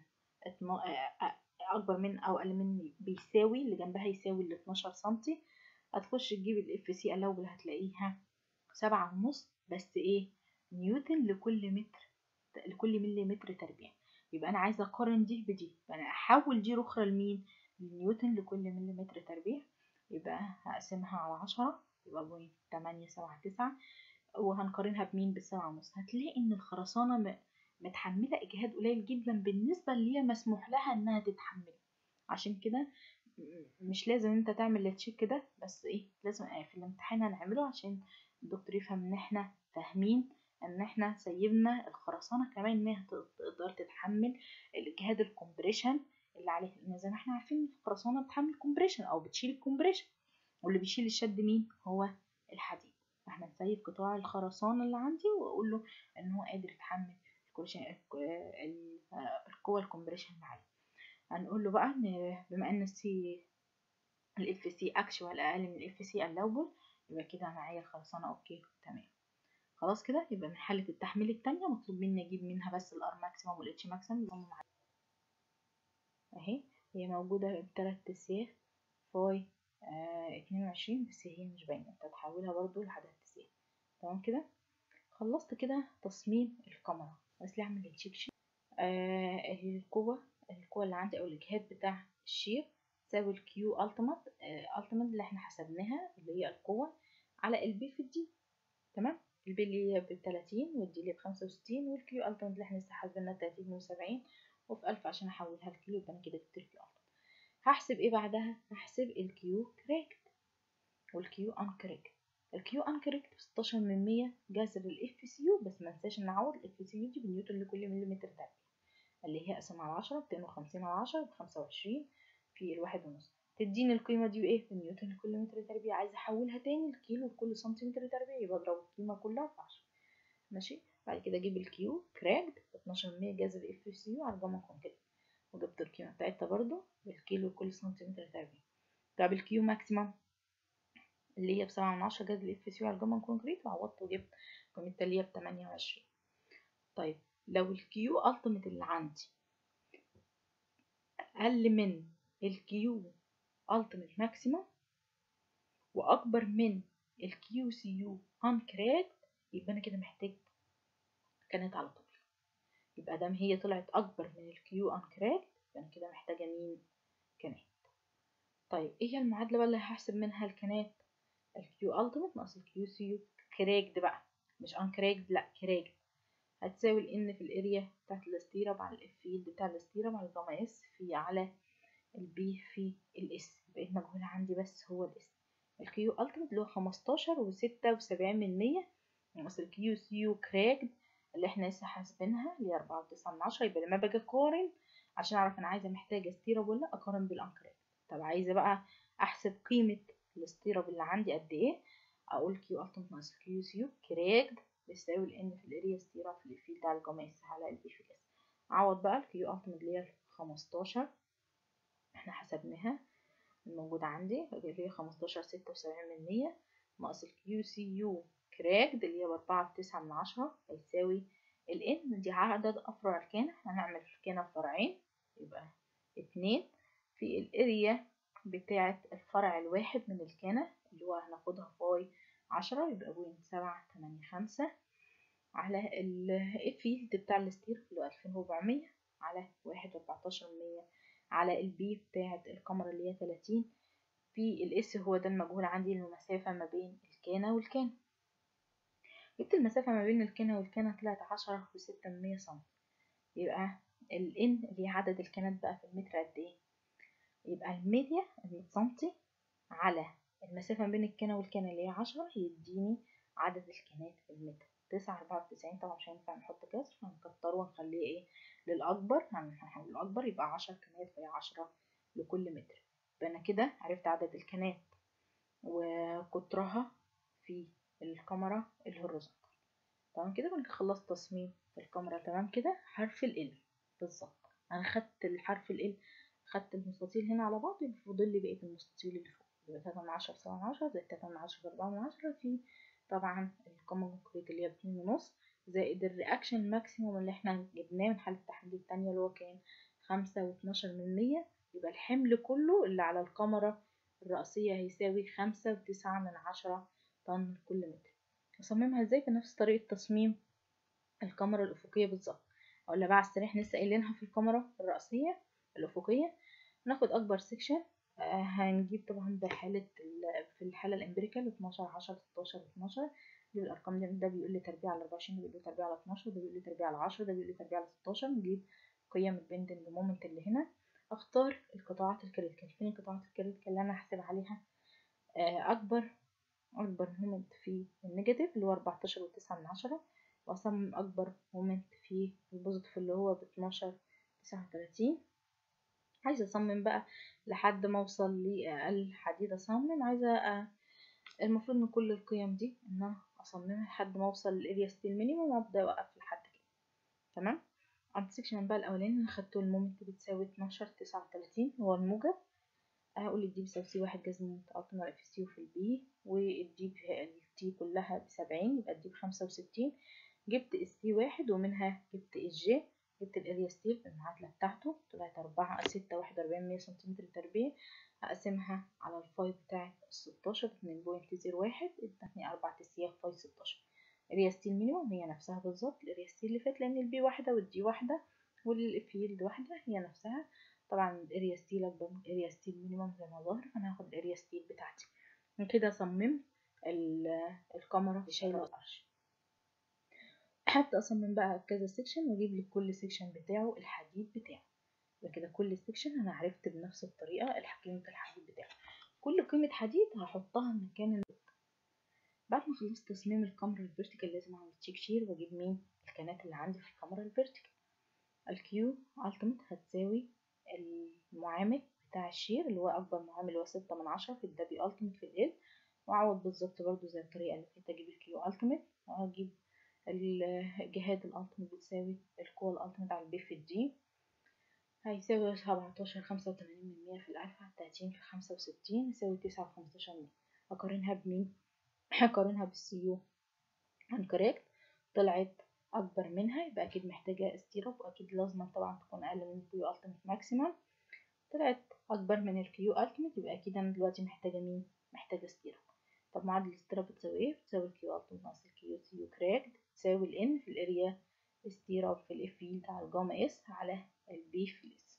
أكبر من أو أقل من بيساوي اللي جنبها يساوي ال 12 سنتي هتخش تجيب الاف سي اللوبل هتلاقيها سبعة ونص بس ايه نيوتن لكل متر لكل مليمتر تربيع يبقى انا عايزه اقارن دي بدي فانا احول دي اخرى لمين لنيوتن لكل مليمتر تربيع يبقى هقسمها على عشرة يبقى بوينت تمانية سبعة تسعة وهنقارنها بمين بالسبعة ونص هتلاقي ان الخرسانة متحملة اجهاد قليل جدا بالنسبة اللي هي مسموح لها انها تتحمل عشان كده مش لازم انت تعمل التشيك ده بس ايه لازم في الامتحان هنعمله عشان الدكتور يفهم ان احنا فاهمين ان احنا سيبنا الخرسانة كمان انها تقدر تتحمل الاجهاد الكومبريشن اللي عليه لان زي ما احنا عارفين ان الخرسانة بتحمل كومبريشن او بتشيل الكومبريشن واللي بيشيل الشد مين هو الحديد فاحنا نسيب قطاع الخرسانة اللي عندي واقول له ان هو قادر يتحمل القوة الكومبريشن اللي عليه هنقول له بقى ان بما ان السي الاف سي اكشوال اقل من الاف سي اللوبل يبقى كده معايا الخرسانة اوكي تمام خلاص كده يبقى من حالة التحميل التانية مطلوب مني اجيب منها بس الار ماكسيموم والاتش ماكسيموم اللي هم اهي هي موجودة بتلات تسياخ فاي آه اتنين وعشرين بس هي مش باينة انت هتحولها برضو لعدد تسياخ تمام كده خلصت كده تصميم الكاميرا بس لي اعمل التشيك شيت آه القوة القوة اللي عندي او الاجهاد بتاع الشير تساوي الكيو التيمت التيمت اللي احنا حسبناها اللي هي القوة على البي في الدي تمام البي اللي هي بتلاتين والدي اللي بخمسة وستين والكيو التيمت اللي احنا لسه حاسبينها تلاتين وسبعين وفي ألف عشان أحولها لكيلو يبقى أنا كده جبت الكيو التيمت هحسب ايه بعدها هحسب الكيو كريكت والكيو انكريكت الكيو انكريكت بستاشر من مية جذر الاف سي يو بس منساش نعوض الاف سي يو دي بنيوتن لكل مليمتر تربيع اللي هي اقسم على عشرة ميتين وخمسين على عشرة بخمسة وعشرين في الواحد ونص تديني القيمة دي ايه في نيوتن لكل متر تربيع عايزة احولها تاني لكيلو لكل سنتيمتر تربيع يبقى اضرب القيمة كلها في عشرة ماشي بعد كده اجيب الكيو كراكد اتناشر من مية جذر اف سي يو على الجاما كونكريت وجبت القيمة بتاعتها برضو بالكيلو لكل سنتيمتر تربيع طب الكيو ماكسيمم اللي هي بسبعة من عشرة جذر اف سي يو على الجاما كونكريت وعوضت وجبت قيمتها اللي هي بتمانية وعشرين طيب لو الكيو التيمت اللي عندي أقل من الكيو ultimate maximum وأكبر من الكيو سي يو uncracked يبقى أنا كده محتاج كانت على طول يبقى دام هي طلعت أكبر من الكيو uncracked يبقى أنا كده محتاجة مين كانت طيب ايه هي المعادلة بقى اللي هحسب منها الكانات الكيو ultimate ناقص الكيو سي يو cracked بقى مش uncracked لأ cracked هتساوي الان في الاريا بتاعت الاستيراب على الاف فيلد بتاع الاستيراب على الجاما اس في على البي في الاس بقيت مجهول عندي بس هو الاس الكيو التيمت اللي هو خمستاشر وستة وسبعين من مية ناقص الكيو سيو كراكد اللي احنا لسه حاسبينها اللي هي أربعة وتسعة من عشرة يبقى لما باجي أقارن عشان أعرف أنا عايزة محتاجة استيراب ولا أقارن بالأنكراك طب عايزة بقى أحسب قيمة الاستيراب اللي عندي قد إيه أقول كيو التيمت ناقص كيو سيو كراكد بيساوي الان في الاريا استيراب في الفيلد على الجاما اس على البي في الاس عوض بقى الكيو التيمت اللي هي خمستاشر احنا حسبناها الموجودة عندي اللي هي خمستاشر ستة وسبعين من مية ناقص الكيو سي يو كراكد اللي هي بأربعة بتسعة من عشرة هيساوي الان دي عدد أفرع الكان احنا هنعمل كان فرعين يبقى اتنين في الاريا بتاعة الفرع الواحد من الكانة اللي هو هناخدها باي عشرة يبقى بوينت سبعة تمانية خمسة على الفيلد بتاع الستير اللي هو ألفين ربعمية على واحد وأربعتاشر مية على البي بتاعة الكاميرا اللي هي تلاتين في الاس هو ده المجهول عندي المسافة ما بين الكانة والكانة جبت المسافة ما بين الكانة والكانة طلعت عشرة وستة من مية سم يبقى ال N اللي هي عدد الكانات بقى في المتر قد ايه يبقى الميديا المية سنتي على المسافة ما بين الكانة والكانة اللي هي عشرة يديني عدد الكانات في المتر تسعة أربعة وتسعين طبعا مش هينفع نحط كسر فهنكتره ونخليه ايه للأكبر هنحول الأكبر يبقى عشر كانات فهي عشرة لكل متر يبقى أنا كده عرفت عدد الكانات وقطرها في الكاميرا الهوريزونتال تمام كده بعد خلصت تصميم الكاميرا تمام كده حرف ال L بالظبط انا خدت الحرف ال L خدت المستطيل هنا على بعض يبقى فاضل لي بقيه المستطيل اللي فوق يبقى تلاتة من عشرة في سبعة من عشرة زائد تلاتة من عشرة في أربعة من عشرة في طبعا القامة الكونكريت اللي هي باتنين ونص زائد الرياكشن ماكسيموم اللي احنا جبناه من حالة التحديد التانية اللي هو كان خمسة واتناشر من مية يبقى الحمل كله اللي على الكاميرا الرئيسية هيساوي خمسة وتسعة من عشرة طن لكل متر أصممها ازاي بنفس طريقة تصميم الكاميرا الأفقية بالظبط ولا بقى على السريع لسه قايلينها في الكاميرا الرئيسية الأفقية ناخد أكبر سيكشن آه هنجيب طبعا بحالة في الحالة الامبريكال 12 10 16 12 دي الأرقام دي ده بيقول لي تربيع على 24 ده بيقول لي تربيع على 12 ده بيقول لي تربيع على 10 ده بيقول لي تربيع على 16 نجيب قيم البندنج مومنت اللي هنا اختار القطاعات الكريتيكال فين القطاعات الكريتيكال اللي انا هحسب عليها آه أكبر أكبر مومنت في النيجاتيف اللي هو أربعتاشر وتسعة من عشرة وأصمم أكبر مومنت في البوزيتيف اللي هو باتناشر تسعة وتلاتين عايزة أصمم بقى لحد ما أوصل لأقل حديد أصمم عايزة أ... المفروض إن كل القيم دي إن أنا أصممها لحد ما أوصل للأريا ستيل مينيموم وأبدأ أوقف لحد كده تمام عند السكشن بقى الأولاني أنا خدته المومنت بتساوي اتناشر تسعة وتلاتين هو الموجب هقول الدي بيساوي سي واحد جذر متقطم على اف سي وفي البي والدي التي كلها بسبعين يبقى الدي بخمسة وستين جبت السي واحد ومنها جبت الجي جبت الاريا ستيل المعادلة بتاعته طلعت أربعة ستة واحد وأربعين مية سنتيمتر تربيع هقسمها على الفاي بتاعت الستاشر اتنين بوينت زيرو واحد ادتني أربع تسياف فاي ستاشر اريا ستيل مينيموم هي نفسها بالظبط الاريا ستيل اللي فات لأن البي واحدة والدي واحدة والفيلد واحدة هي نفسها طبعا الاريا ستيل اكبر من الاريا ستيل مينيمم زي ما ظهر فانا هاخد الاريا ستيل بتاعتي من كده صممت الكاميرا اللي شايله القرش هبدا اصمم بقى كذا سيكشن واجيب لكل سيكشن بتاعه الحديد بتاعه يبقى كده كل سيكشن انا عرفت بنفس الطريقه قيمه الحديد بتاعه كل قيمه حديد هحطها مكان الوقت بعد ما خلصت تصميم الكاميرا الفيرتيكال لازم اعمل تشيك شير واجيب مين الكانات اللي عندي في الكاميرا الفيرتيكال الكيو التيميت هتساوي المعامل بتاع الشير اللي هو أكبر معامل هو ستة من عشرة في الدبي ألتيميت في ال وأعوض بالظبط برضو زي الطريقة اللي فاتت أجيب الكيو ألتيميت وأجيب الجهاد الألتيميت بتساوي القوة الألتيميت على البي في الدي هيساوي سبعتاشر خمسة وتمانين من مية في الألف على تلاتين في خمسة وستين يساوي تسعة وخمستاشر مية أقارنها بمين؟ أقارنها بالسيو انكوريكت طلعت اكبر منها يبقى اكيد محتاجه استيراب واكيد لازم طبعا تكون اقل من الكيو التيميت ماكسيمم طلعت اكبر من الكيو التيميت يبقى اكيد انا دلوقتي محتاجه مين محتاجه استيراب طب معادله الاستيراب بتساوي ايه بتساوي الكيو التيميت ناقص الكيو سيو كراكد تساوي الان في الاريا استيراب في الاف فيلد على الجاما اس على البي في الاس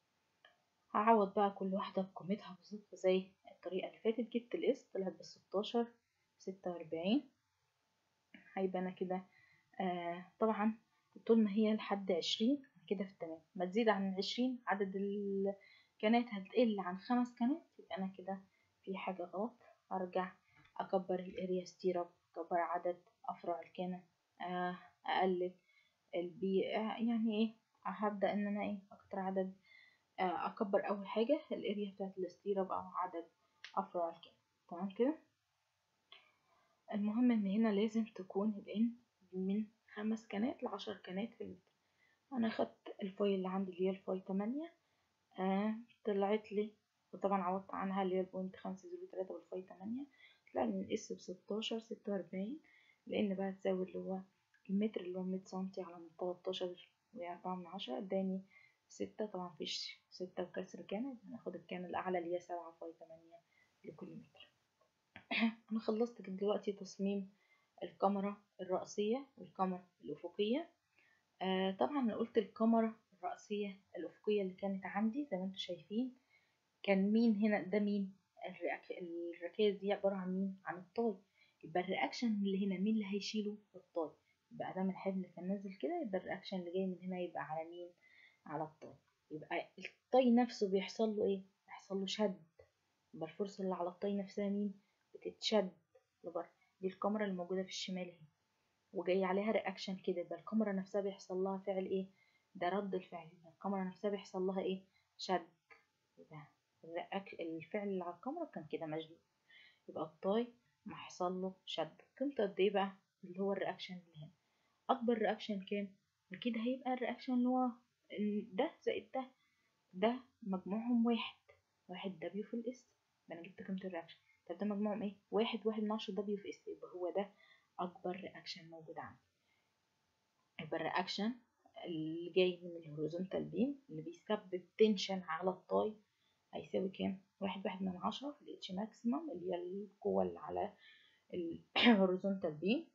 هعوض بقى كل واحده بقيمتها بالظبط زي الطريقه اللي فاتت جبت الاس طلعت بالستاشر ستة وأربعين هيبقى انا كده آه طبعا طول ما هي لحد عشرين كده في التمام ما تزيد عن عشرين عدد الكنات هتقل عن خمس كنات يبقى انا كده في حاجة غلط ارجع اكبر الاريا ستيراب اكبر عدد افرع الكنة آه اقلل البي آه يعني ايه هبدأ ان انا ايه اكتر عدد آه اكبر اول حاجة الاريا بتاعت الاستيراب او عدد افرع الكنة تمام كده المهم ان هنا لازم تكون الان من خمس كنات لعشر كنات في المتر انا خدت الفاي اللي عندي اللي هي الفاي تمانية آه طلعت لي وطبعا عوضت عنها اللي هي البوينت خمسة زيرو تلاتة والفاي تمانية طلع لي من الاس بستاشر ستة وأربعين لان بقى تساوي اللي هو المتر اللي هو مية سنتي على تلاتاشر وأربعة من عشرة اداني ستة طبعا مفيش ستة وكسر كان هناخد الكان الأعلى اللي هي سبعة فاي تمانية لكل متر أنا خلصت دلوقتي تصميم الكاميرا الرأسية والكاميرا الأفقية آه طبعا أنا قلت الكاميرا الرأسية الأفقية اللي كانت عندي زي ما انتم شايفين كان مين هنا ده مين الركائز دي عبارة عن مين عن الطاي يبقى الرياكشن اللي هنا مين اللي هيشيله الطاي يبقى دام الحبل كان نازل كده يبقى الرياكشن اللي جاي من هنا يبقى على مين على الطاي يبقى الطاي نفسه بيحصل له ايه بيحصل له شد يبقى الفرصة اللي على الطاي نفسها مين بتتشد لبره دي الكاميرا اللي موجودة في الشمال اهي وجاي عليها رياكشن كده يبقى الكاميرا نفسها بيحصل لها فعل ايه ده رد الفعل يبقى الكاميرا نفسها بيحصل لها ايه شد يبقى الفعل اللي على الكاميرا كان كده مشدود يبقى الطاي ما حصل له شد قيمته قد ايه بقى اللي هو الرياكشن اللي هنا اكبر رياكشن كام اكيد هيبقى الرياكشن اللي هو ده زائد ده ده مجموعهم واحد واحد دبليو في الاس ده انا جبت قيمه الرياكشن طب ده مجموعهم ايه واحد واحد من عشرة دبليو في اس يبقى هو ده اكبر رياكشن موجود عندي يبقى الرياكشن اللي جاي من الهوريزونتال بيم اللي بيسبب تنشن على الطاي هيساوي كام واحد واحد من عشرة في الاتش ماكسيمم اللي هي القوة اللي على الهوريزونتال بيم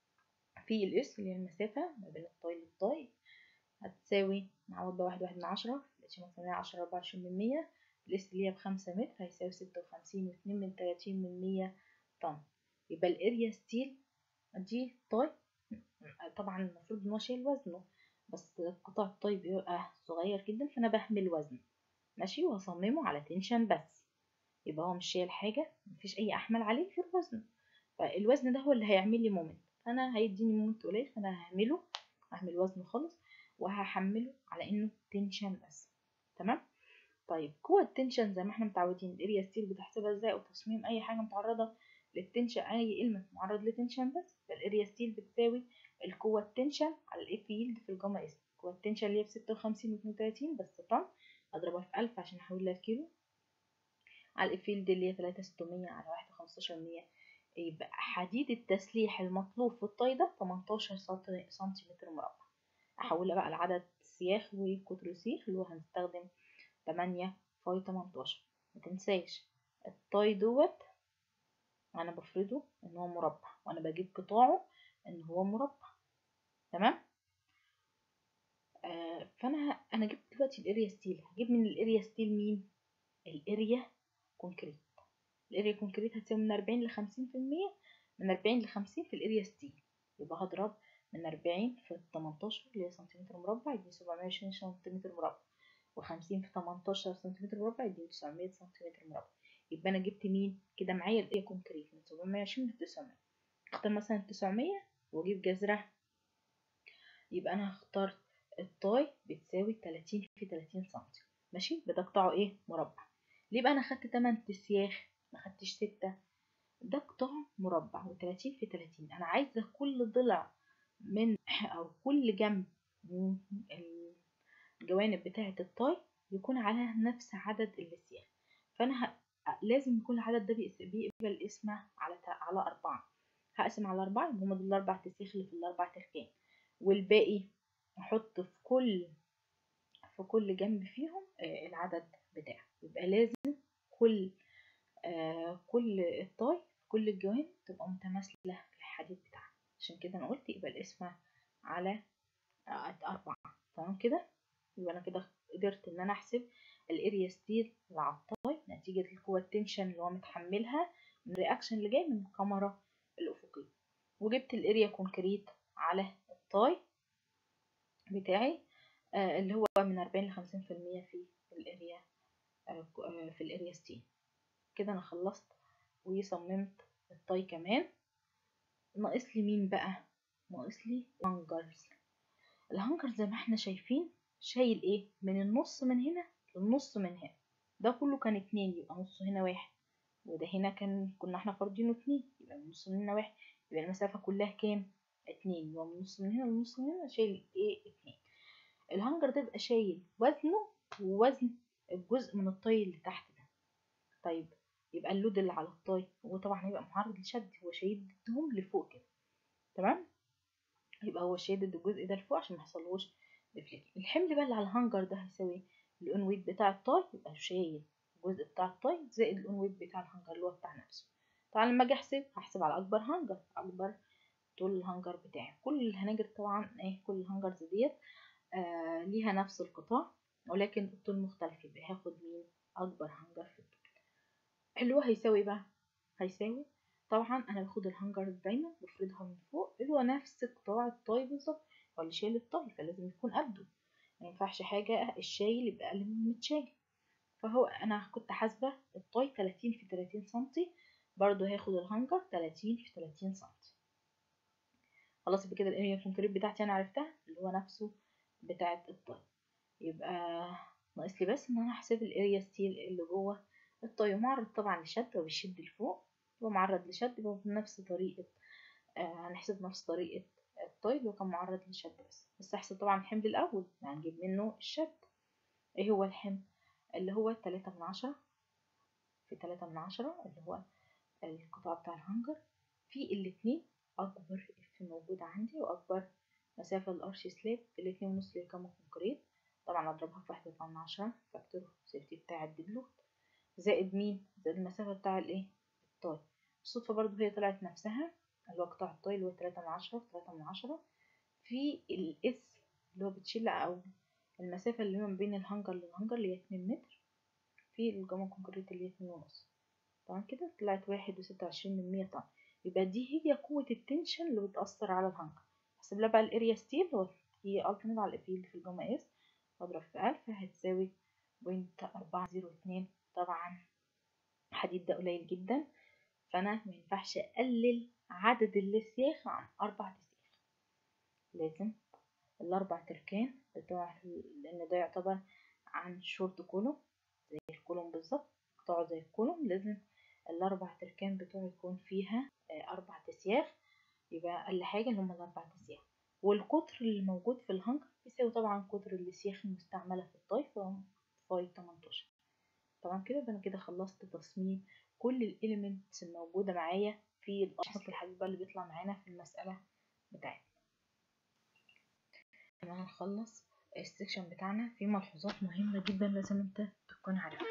في الاس اللي هي المسافة ما بين الطاي للطاي هتساوي نعوض بقى واحد واحد من عشرة الاتش ماكسيمم عشرة أربعة وعشرين من مية الاس اللي هي بخمسة متر هيساوي ستة وخمسين واتنين من تلاتين من مية طن يبقى الاريا ستيل دي طاي طبعا المفروض ان هو شايل وزنه بس قطع الطاي بيبقى صغير جدا فانا بهمل وزنه ماشي وهصممه على تنشن بس يبقى هو مش شايل حاجة مفيش أي أحمل عليه غير وزنه فالوزن ده هو اللي هيعمل لي مومنت فأنا هيديني مومنت قليل فأنا ههمله هعمل وزنه خالص وهحمله على إنه تنشن بس تمام طيب قوة التنشن زي ما احنا متعودين الاريا ستيل بتحسبها ازاي او تصميم اي حاجة متعرضة للتنشن اي المنت معرض لتنشن بس فالاريا ستيل بتساوي القوة التنشن على الاف يلد في الجاما اس قوة التنشن اللي هي بستة وخمسين واتنين وتلاتين بس طن اضربها في ألف عشان احولها لكيلو على الفيلد اللي هي تلاتة ستمية على واحد وخمستاشر مية يبقى حديد التسليح المطلوب في الطاي ده تمنتاشر سنتيمتر مربع احولها بقى لعدد سياخ وقطر سيخ اللي هو هنستخدم تمانية فاي تمنتاشر متنساش الطاي دوت انا بفرضه ان هو مربع وانا بجيب قطاعه ان هو مربع تمام آه فانا انا جبت دلوقتي الاريا ستيل هجيب من الاريا ستيل مين الاريا كونكريت الاريا كونكريت هتساوي من أربعين لخمسين في المية من أربعين لخمسين في الاريا ستيل يبقى هضرب من أربعين في تمنتاشر اللي هي سنتيمتر مربع يديني سبعمية وعشرين سنتيمتر مربع وخمسين في تمنتاشر سنتيمتر مربع يديني تسعمية سنتيمتر مربع يبقى أنا جبت مين كده معايا الاريا كونكريت من سبعمية وعشرين لتسعمية اختار مثلا تسعمية وأجيب جذرها يبقى أنا هختار الطاي بتساوي تلاتين في تلاتين سنتي ماشي ده قطاعه ايه مربع ليه بقى انا خدت تمن تسياخ ما خدتش ستة ده قطاع مربع وتلاتين في تلاتين انا عايزة كل ضلع من او كل جنب من الجوانب بتاعة الطاي يكون على نفس عدد السياخ فانا ه... لازم يكون العدد ده بيقبل اسمه على على أربعة هقسم على أربعة يبقى هما دول الأربع تسياخ اللي في الأربع تركان والباقي أحط في كل في كل جنب فيهم آه العدد بتاعه يبقى لازم كل آه كل الطاي كل الجوانب تبقى متماثلة في الحديد بتاعها عشان كده أنا قلت يبقى القسمة على آه أربعة تمام كده يبقى أنا كده قدرت إن أنا أحسب الاريا ستيل اللي على الطاي نتيجة القوة التنشن اللي هو متحملها من الرياكشن اللي جاي من الكاميرا الأفقية وجبت الاريا كونكريت على الطاي بتاعي آه اللي هو من أربعين لخمسين في المية في الاريا آه في الاريا ستيل كده أنا خلصت وصممت الطاي كمان ناقص لي مين بقى ناقص لي هانجرز الهانجر زي ما احنا شايفين شايل ايه من النص من هنا للنص من هنا ده كله كان اتنين يبقى نصه هنا واحد وده هنا كان كنا احنا فارضينه اتنين يبقى من النص من هنا واحد يبقى المسافة كلها كام اتنين يبقى من النص من هنا للنص من هنا شايل ايه اتنين الهانجر ده بيبقى شايل وزنه ووزن الجزء من الطي اللي تحت ده طيب يبقى اللود اللي على الطي هو طبعا هيبقى معرض للشد هو شايل ضدهم لفوق كده تمام يبقى هو شادد الجزء ده لفوق عشان ما يحصلوش ديفليكشن الحمل بقى اللي على الهانجر ده هيساوي الاون ويت بتاع الطاي يبقى شايل الجزء بتاع الطاي زائد الاون ويت بتاع الهانجر اللي هو بتاع نفسه طبعا لما اجي احسب هحسب على اكبر هانجر اكبر طول الهانجر بتاعي كل الهناجر طبعا ايه كل الهانجرز ديت آه ليها نفس القطاع ولكن الطول مختلف يبقى هاخد مين اكبر هانجر في الطول اللي هو هيساوي بقى هيساوي طبعا انا باخد الهانجر دايما بفردها من فوق اللي هو نفس قطاع الطاي بالظبط هو اللي شايل الطاي فلازم يكون قده ما ينفعش حاجه الشايل يبقى اقل من المتشايل فهو انا كنت حاسبه الطاي 30 في 30 سنتي برضو هاخد الهانجر 30 في 30 سنتي خلاص يبقى كده الاريا الكونكريت بتاعتي انا عرفتها اللي هو نفسه بتاعه الطاي يبقى ناقص لي بس ان انا احسب الاريا ستيل اللي جوه الطاي معرض طبعا لشد وبيشد لفوق هو معرض لشد يبقى بنفس طريقه آه هنحسب نفس طريقه الطاي اللي هو كان معرض للشد بس بس احسب طبعا الحمل الاول يعني نجيب منه الشد ايه هو الحمل اللي هو تلاتة من عشرة في تلاتة من عشرة اللي هو القطاع بتاع الهانجر في الاتنين اكبر اف موجود عندي واكبر مسافة الارش سلاب في الاتنين ونص للكام كونكريت طبعا اضربها في واحدة من عشرة فاكتور سيفتي بتاع الديدلود زائد مين زائد المسافة بتاع الايه الطاي بالصدفة برضو هي طلعت نفسها اللي هو قطاع الطاي اللي هو تلاتة من عشرة في تلاتة من عشرة في الاس اللي هو بتشيل او المسافة اللي هو ما بين الهانجر للهانجر اللي هي اتنين متر في الجاما كونكريت اللي هي اتنين ونص طبعا كده طلعت واحد وستة وعشرين من مية طن يبقى دي هي قوة التنشن اللي بتأثر على الهانجر احسب لها بقى الاريا ستيل هو هي التيميت على الافيل في الجاما اس واضرب في ألف هتساوي بوينت أربعة زيرو اتنين طبعا الحديد ده قليل جدا فأنا مينفعش أقلل عدد السياخ عن أربع تسياخ لازم الأربع تركان بتوع لأن ده يعتبر عن شورت كولوم زي الكولوم بالظبط قطعه زي الكولوم لازم الأربع تركان بتوعه يكون فيها أربع تسياخ يبقى أقل حاجة اللي هما الأربع تسياخ والقطر اللي موجود في الهانجر يساوي طبعا قطر السياخ المستعملة في الطاي فاي 18 طبعا كده أنا كده خلصت تصميم كل الإليمنتس الموجودة معايا في الأشخاص الحديد اللي بيطلع معانا في المسألة بتاعتنا لما نخلص السكشن بتاعنا في ملحوظات مهمة جدا لازم انت تكون عارفها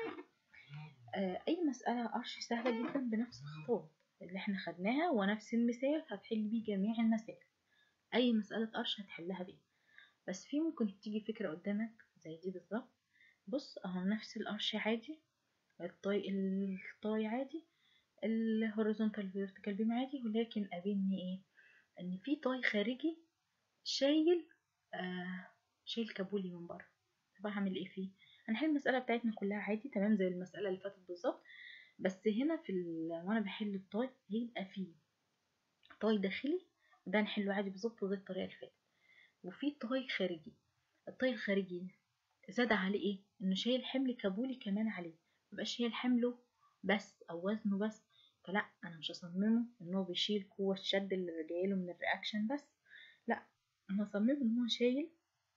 آه اي مسألة قرش سهلة جدا بنفس الخطوات اللي احنا خدناها ونفس المثال هتحل بيه جميع المسائل اي مسألة قرش هتحلها بيه بس في ممكن تيجي فكرة قدامك زي دي بالظبط بص اهو نفس القرش عادي الطاي الطاي عادي الهوريزونتال فيرتيكال بيم عادي ولكن قابلني ايه ان في طاي خارجي شايل آه شايل كابولي من بره طب هعمل ايه فيه هنحل المسألة بتاعتنا كلها عادي تمام زي المسألة اللي فاتت بالظبط بس هنا في ال... وانا بحل الطاي هيبقى فيه طاي داخلي وده هنحله عادي بالظبط وده الطريقة اللي فاتت وفي طاي خارجي الطاي الخارجي زاد عليه ايه انه شايل حمل كابولي كمان عليه مبقاش شايل حمله بس او وزنه بس فلا انا مش هصممه ان هو بيشيل قوة الشد اللي جايله من الرياكشن بس لا انا هصممه ان هو شايل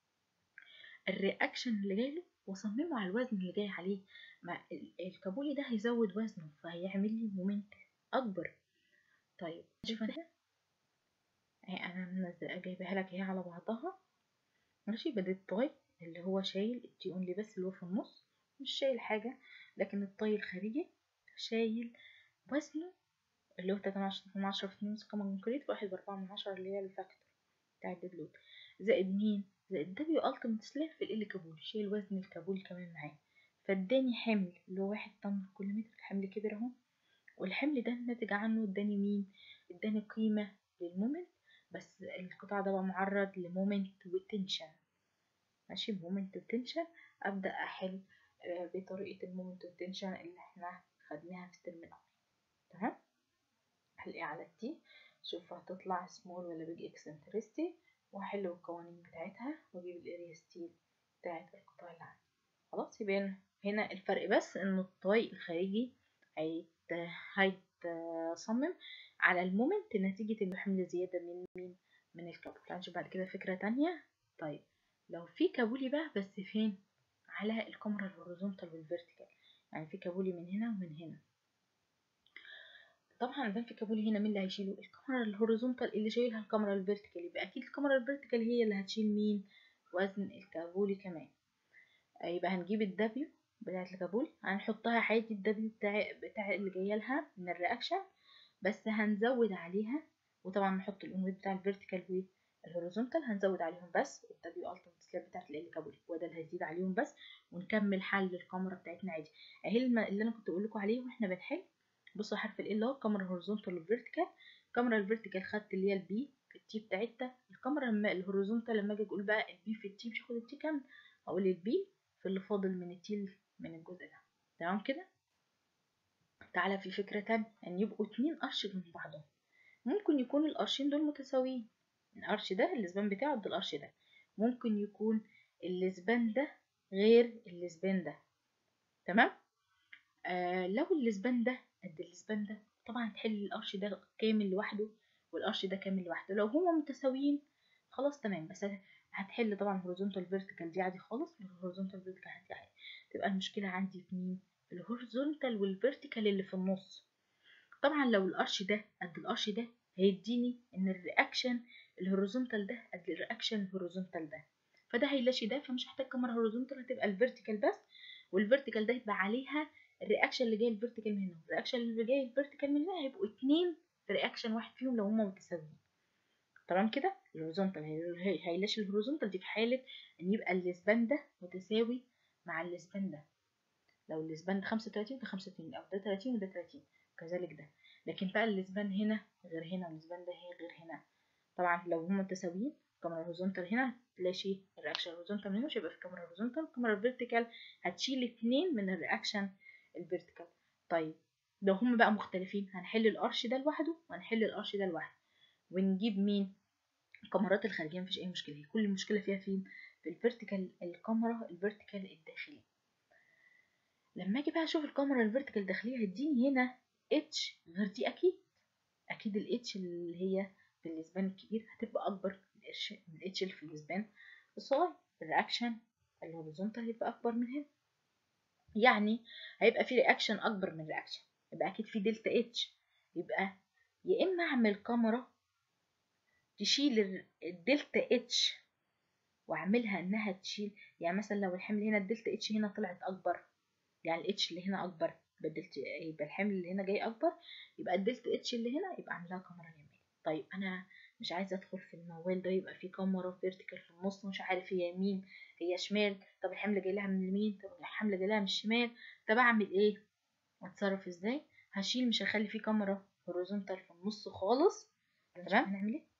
الرياكشن اللي جايله واصممه على الوزن اللي جاي عليه ما الكابولي ده هيزود وزنه فهيعمل لي مومنت اكبر طيب شوف انا انا منزله جايبها لك اهي على بعضها ماشي بدأ الطاي اللي هو شايل التي اونلي بس اللي هو في النص مش شايل حاجه لكن الطاي الخارجي شايل وزنه اللي هو تلاتة من عشرة في اتنين كمان كونكريت واحد بأربعة من عشرة اللي هي الفاكتور بتاع الديدلود زائد مين زائد دبليو التيمت سلاف في ال كابول شايل وزن الكابول كمان معاه فاداني حمل اللي هو واحد طن في كل متر الحمل كبر اهو والحمل ده ناتج عنه اداني مين اداني قيمة للمومنت بس القطاع ده بقى معرض لمومنت وتنشن ماشي مومنت وتنشن ابدا احل بطريقة المومنت والتنشن اللي احنا خدناها في الترم الاول تمام هلاقي على التي شوف هتطلع سمول ولا بيج اكسنترستي وهحل القوانين بتاعتها واجيب الاريا ستيل بتاعت القطاع اللي عندي خلاص يبقى هنا الفرق بس ان الطاي الخارجي هيت هيتصمم على المومنت نتيجة انه حمل زيادة من مين من الكابول هنشوف بعد كده فكرة تانية طيب لو في كابولي بقى بس فين على الكاميرا الهوريزونتال والفيرتيكال يعني في كابولي من هنا ومن هنا طبعا ده في كابولي هنا مين اللي هيشيله الكاميرا الهوريزونتال اللي شايلها الكاميرا الفيرتيكال يبقى اكيد الكاميرا الفيرتيكال هي اللي هتشيل مين وزن الكابولي كمان يبقى هنجيب الدبليو بتاعت الكابول هنحطها عادي الدبليو بتاع بتاع اللي جايه لها من الرياكشن بس هنزود عليها وطبعا نحط الاون بتاع الفيرتيكال والهوريزونتال هنزود عليهم بس الدبليو التيمت سلاب بتاعت ال كابول وده اللي هيزيد عليهم بس ونكمل حل الكاميرا بتاعتنا عادي اهي اللي انا كنت بقول لكم عليه واحنا بنحل بصوا حرف ال اللي هو الكاميرا الهوريزونتال والفيرتيكال الكاميرا الفيرتيكال خدت اللي هي البي في التي بتاعتها الكاميرا لما الهوريزونتال لما اجي اقول بقى البي في التي مش هاخد التي كام هقول البي في اللي فاضل من التي من الجزء ده تمام كده تعالى في فكرة تانية ان يبقوا اتنين قرش جنب بعضهم ممكن يكون القرشين دول متساويين القرش ده الاسبان بتاعه قد القرش ده ممكن يكون الاسبان ده غير الاسبان ده تمام آه لو الاسبان ده قد الاسبان ده طبعا هتحل القرش ده كامل لوحده والقرش ده كامل لوحده لو هما متساويين خلاص تمام بس هتحل طبعا الهوريزونتال فيرتيكال دي عادي خالص الهوريزونتال فيرتيكال هتلاقي عادي تبقى المشكله عندي في مين في الهوريزونتال والفيرتيكال اللي في النص طبعا لو القرش ده قد القرش ده هيديني ان الرياكشن الهوريزونتال ده قد الرياكشن الهوريزونتال ده فده هيلاشي ده فمش هحتاج كاميرا هوريزونتال هتبقى الفيرتيكال بس والفيرتيكال ده يبقى عليها الرياكشن اللي جاي الفيرتيكال من هنا والرياكشن اللي جاي الفيرتيكال من هنا هيبقوا اتنين في رياكشن واحد فيهم لو هما متساويين تمام كده الهوريزونتال هيلاشي الهوريزونتال دي في حاله ان يبقى الاسبان ده متساوي مع الاسبان ده لو الاسبان ده 35 وده 35 او ده 30 وده 30 كذلك ده لكن بقى الاسبان هنا غير هنا والاسبان ده هي غير هنا طبعا لو هما متساويين الكاميرا الهوريزونتال هنا هتلاشي الرياكشن الهوريزونتال هنا مش هيبقى في الكاميرا الهوريزونتال الكاميرا الفيرتيكال هتشيل اتنين من الرياكشن الفيرتيكال طيب لو هما بقى مختلفين هنحل القرش ده لوحده وهنحل القرش ده لوحده ونجيب مين الكاميرات الخارجيه مفيش اي مشكله كل المشكله فيها فين في الفيرتيكال الكاميرا الفيرتيكال الداخلي لما اجي بقى اشوف الكاميرا الفيرتيكال الداخليه هيديني هنا اتش غير دي اكيد اكيد الاتش اللي هي في الاسبان الكبير هتبقى اكبر من الاتش اللي في الاسبان الصغير الرياكشن الهوريزونتال هيبقى اكبر من هنا يعني هيبقى في رياكشن اكبر من رياكشن يبقى اكيد في دلتا اتش يبقى يا اما اعمل كاميرا تشيل الدلتا اتش واعملها انها تشيل يعني مثلا لو الحمل هنا الدلتا اتش هنا طلعت اكبر يعني الاتش اللي هنا اكبر يبقى الحمل اللي هنا جاي اكبر يبقى الدلتا اتش اللي هنا يبقى اعملها كاميرا يمين طيب انا مش عايزه ادخل في الموال ده يبقى في كاميرا فيرتيكال في النص مش عارف هي يمين هي شمال طب الحمل جاي لها من اليمين طب الحمل جاي لها من الشمال طب اعمل ايه اتصرف ازاي هشيل مش هخلي فيه كاميرا هوريزونتال في النص خالص تمام هنعمل ايه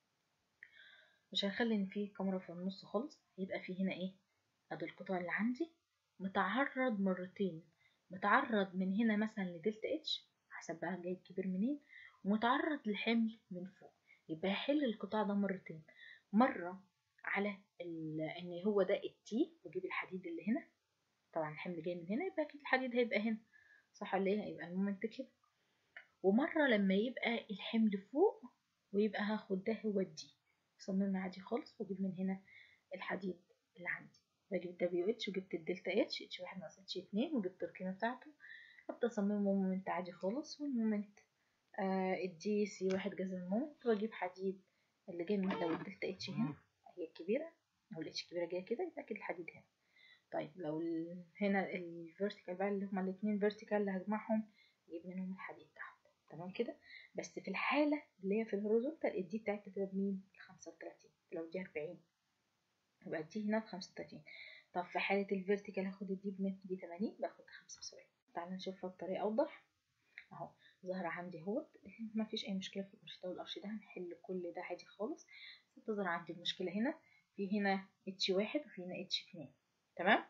مش هنخلي ان فيه كاميرا في النص خالص هيبقى فيه هنا ايه ادي القطاع اللي عندي متعرض مرتين متعرض من هنا مثلا لدلتا اتش حسب بقى جاي الكبير منين ومتعرض لحمل من فوق يبقى هحل القطاع ده مرتين مرة على ان هو ده التي واجيب الحديد اللي هنا طبعا الحمل جاي من هنا يبقى اكيد الحديد هيبقى هنا صح ولا ايه هيبقى المومنت كده ومرة لما يبقى الحمل فوق ويبقى هاخد ده هو الدي صممنا عادي خالص واجيب من هنا الحديد اللي عندي بجيب دبليو اتش وجبت الدلتا اتش اتش واحد ناقص اتش اتنين وجبت القيمة بتاعته ابدا اصممه مومنت عادي خالص والمومنت آه الدي سي واحد جذر المومنت واجيب حديد اللي جاي من لو الدلتا اتش هنا هي الكبيرة او الاتش الكبيرة جاية كده يبقى اكيد الحديد هنا طيب لو هنا الفيرتيكال بقى اللي هما الاتنين فيرتيكال اللي هجمعهم اجيب منهم الحديد تحت تمام كده بس في الحالة اللي هي في الهوريزونتال الدي بتاعتها تبقى بمين الخمسة وتلاتين لو دي أربعين يبقى الدي هنا بخمسة وتلاتين طب في حالة الفيرتيكال هاخد الدي بمين دي تمانين باخد خمسة وسبعين تعالى نشوفها بطريقة أوضح أهو ظاهرة عندي اهوت مفيش أي مشكلة في القرش ده والقرش ده هنحل كل ده عادي خالص تظهر عندي المشكلة هنا في هنا اتش واحد وفي هنا اتش اتنين تمام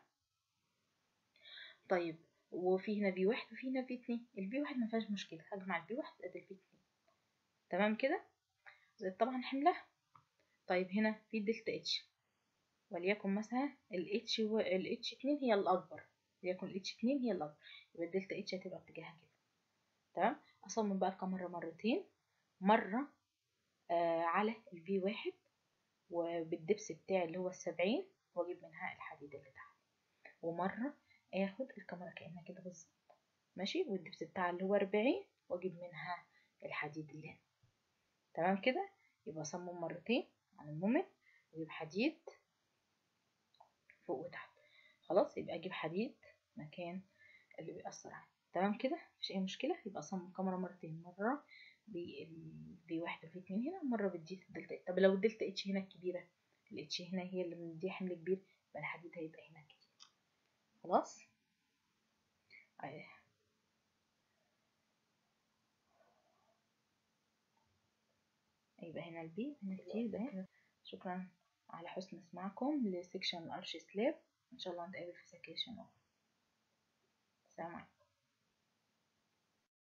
طيب وفي هنا في واحد وفي هنا في اتنين الفي واحد مفيهاش مشكلة هجمع الفي واحد قد الفي اتنين تمام كده زائد طبعا حملها طيب هنا في دلتا اتش وليكن مثلا الاتش و الاتش اتنين هي الأكبر وليكن الاتش اتنين هي الأكبر يبقى الدلتا اتش هتبقى اتجاهها كده تمام أصمم بقى الكاميرا مرتين مرة آه على الفي واحد وبالدبس بتاعي اللي هو السبعين واجيب منها الحديد اللي تحت ومرة اخد الكاميرا كأنها كده بالظبط ماشي والدبس بتاعها اللي هو أربعين واجيب منها الحديد اللي هنا تمام كده يبقى صمم مرتين على المومنت واجيب حديد فوق وتحت خلاص يبقى اجيب حديد مكان اللي بيأثر عليه تمام كده مفيش اي مشكله يبقى صمم كاميرا مرتين مره بي واحد وفي اتنين هنا ومره بالدي الدلتا طب لو الدلتا اتش هنا الكبيره الاتش هنا هي اللي مديها حمل كبير يبقى الحديد هيبقى هنا كده خلاص أيه. يبقى هنا البي هنا التي ده شكرا على حسن اسماعكم لسكشن الارش سلاب ان شاء الله نتقابل في سكشن اخرى السلام عليكم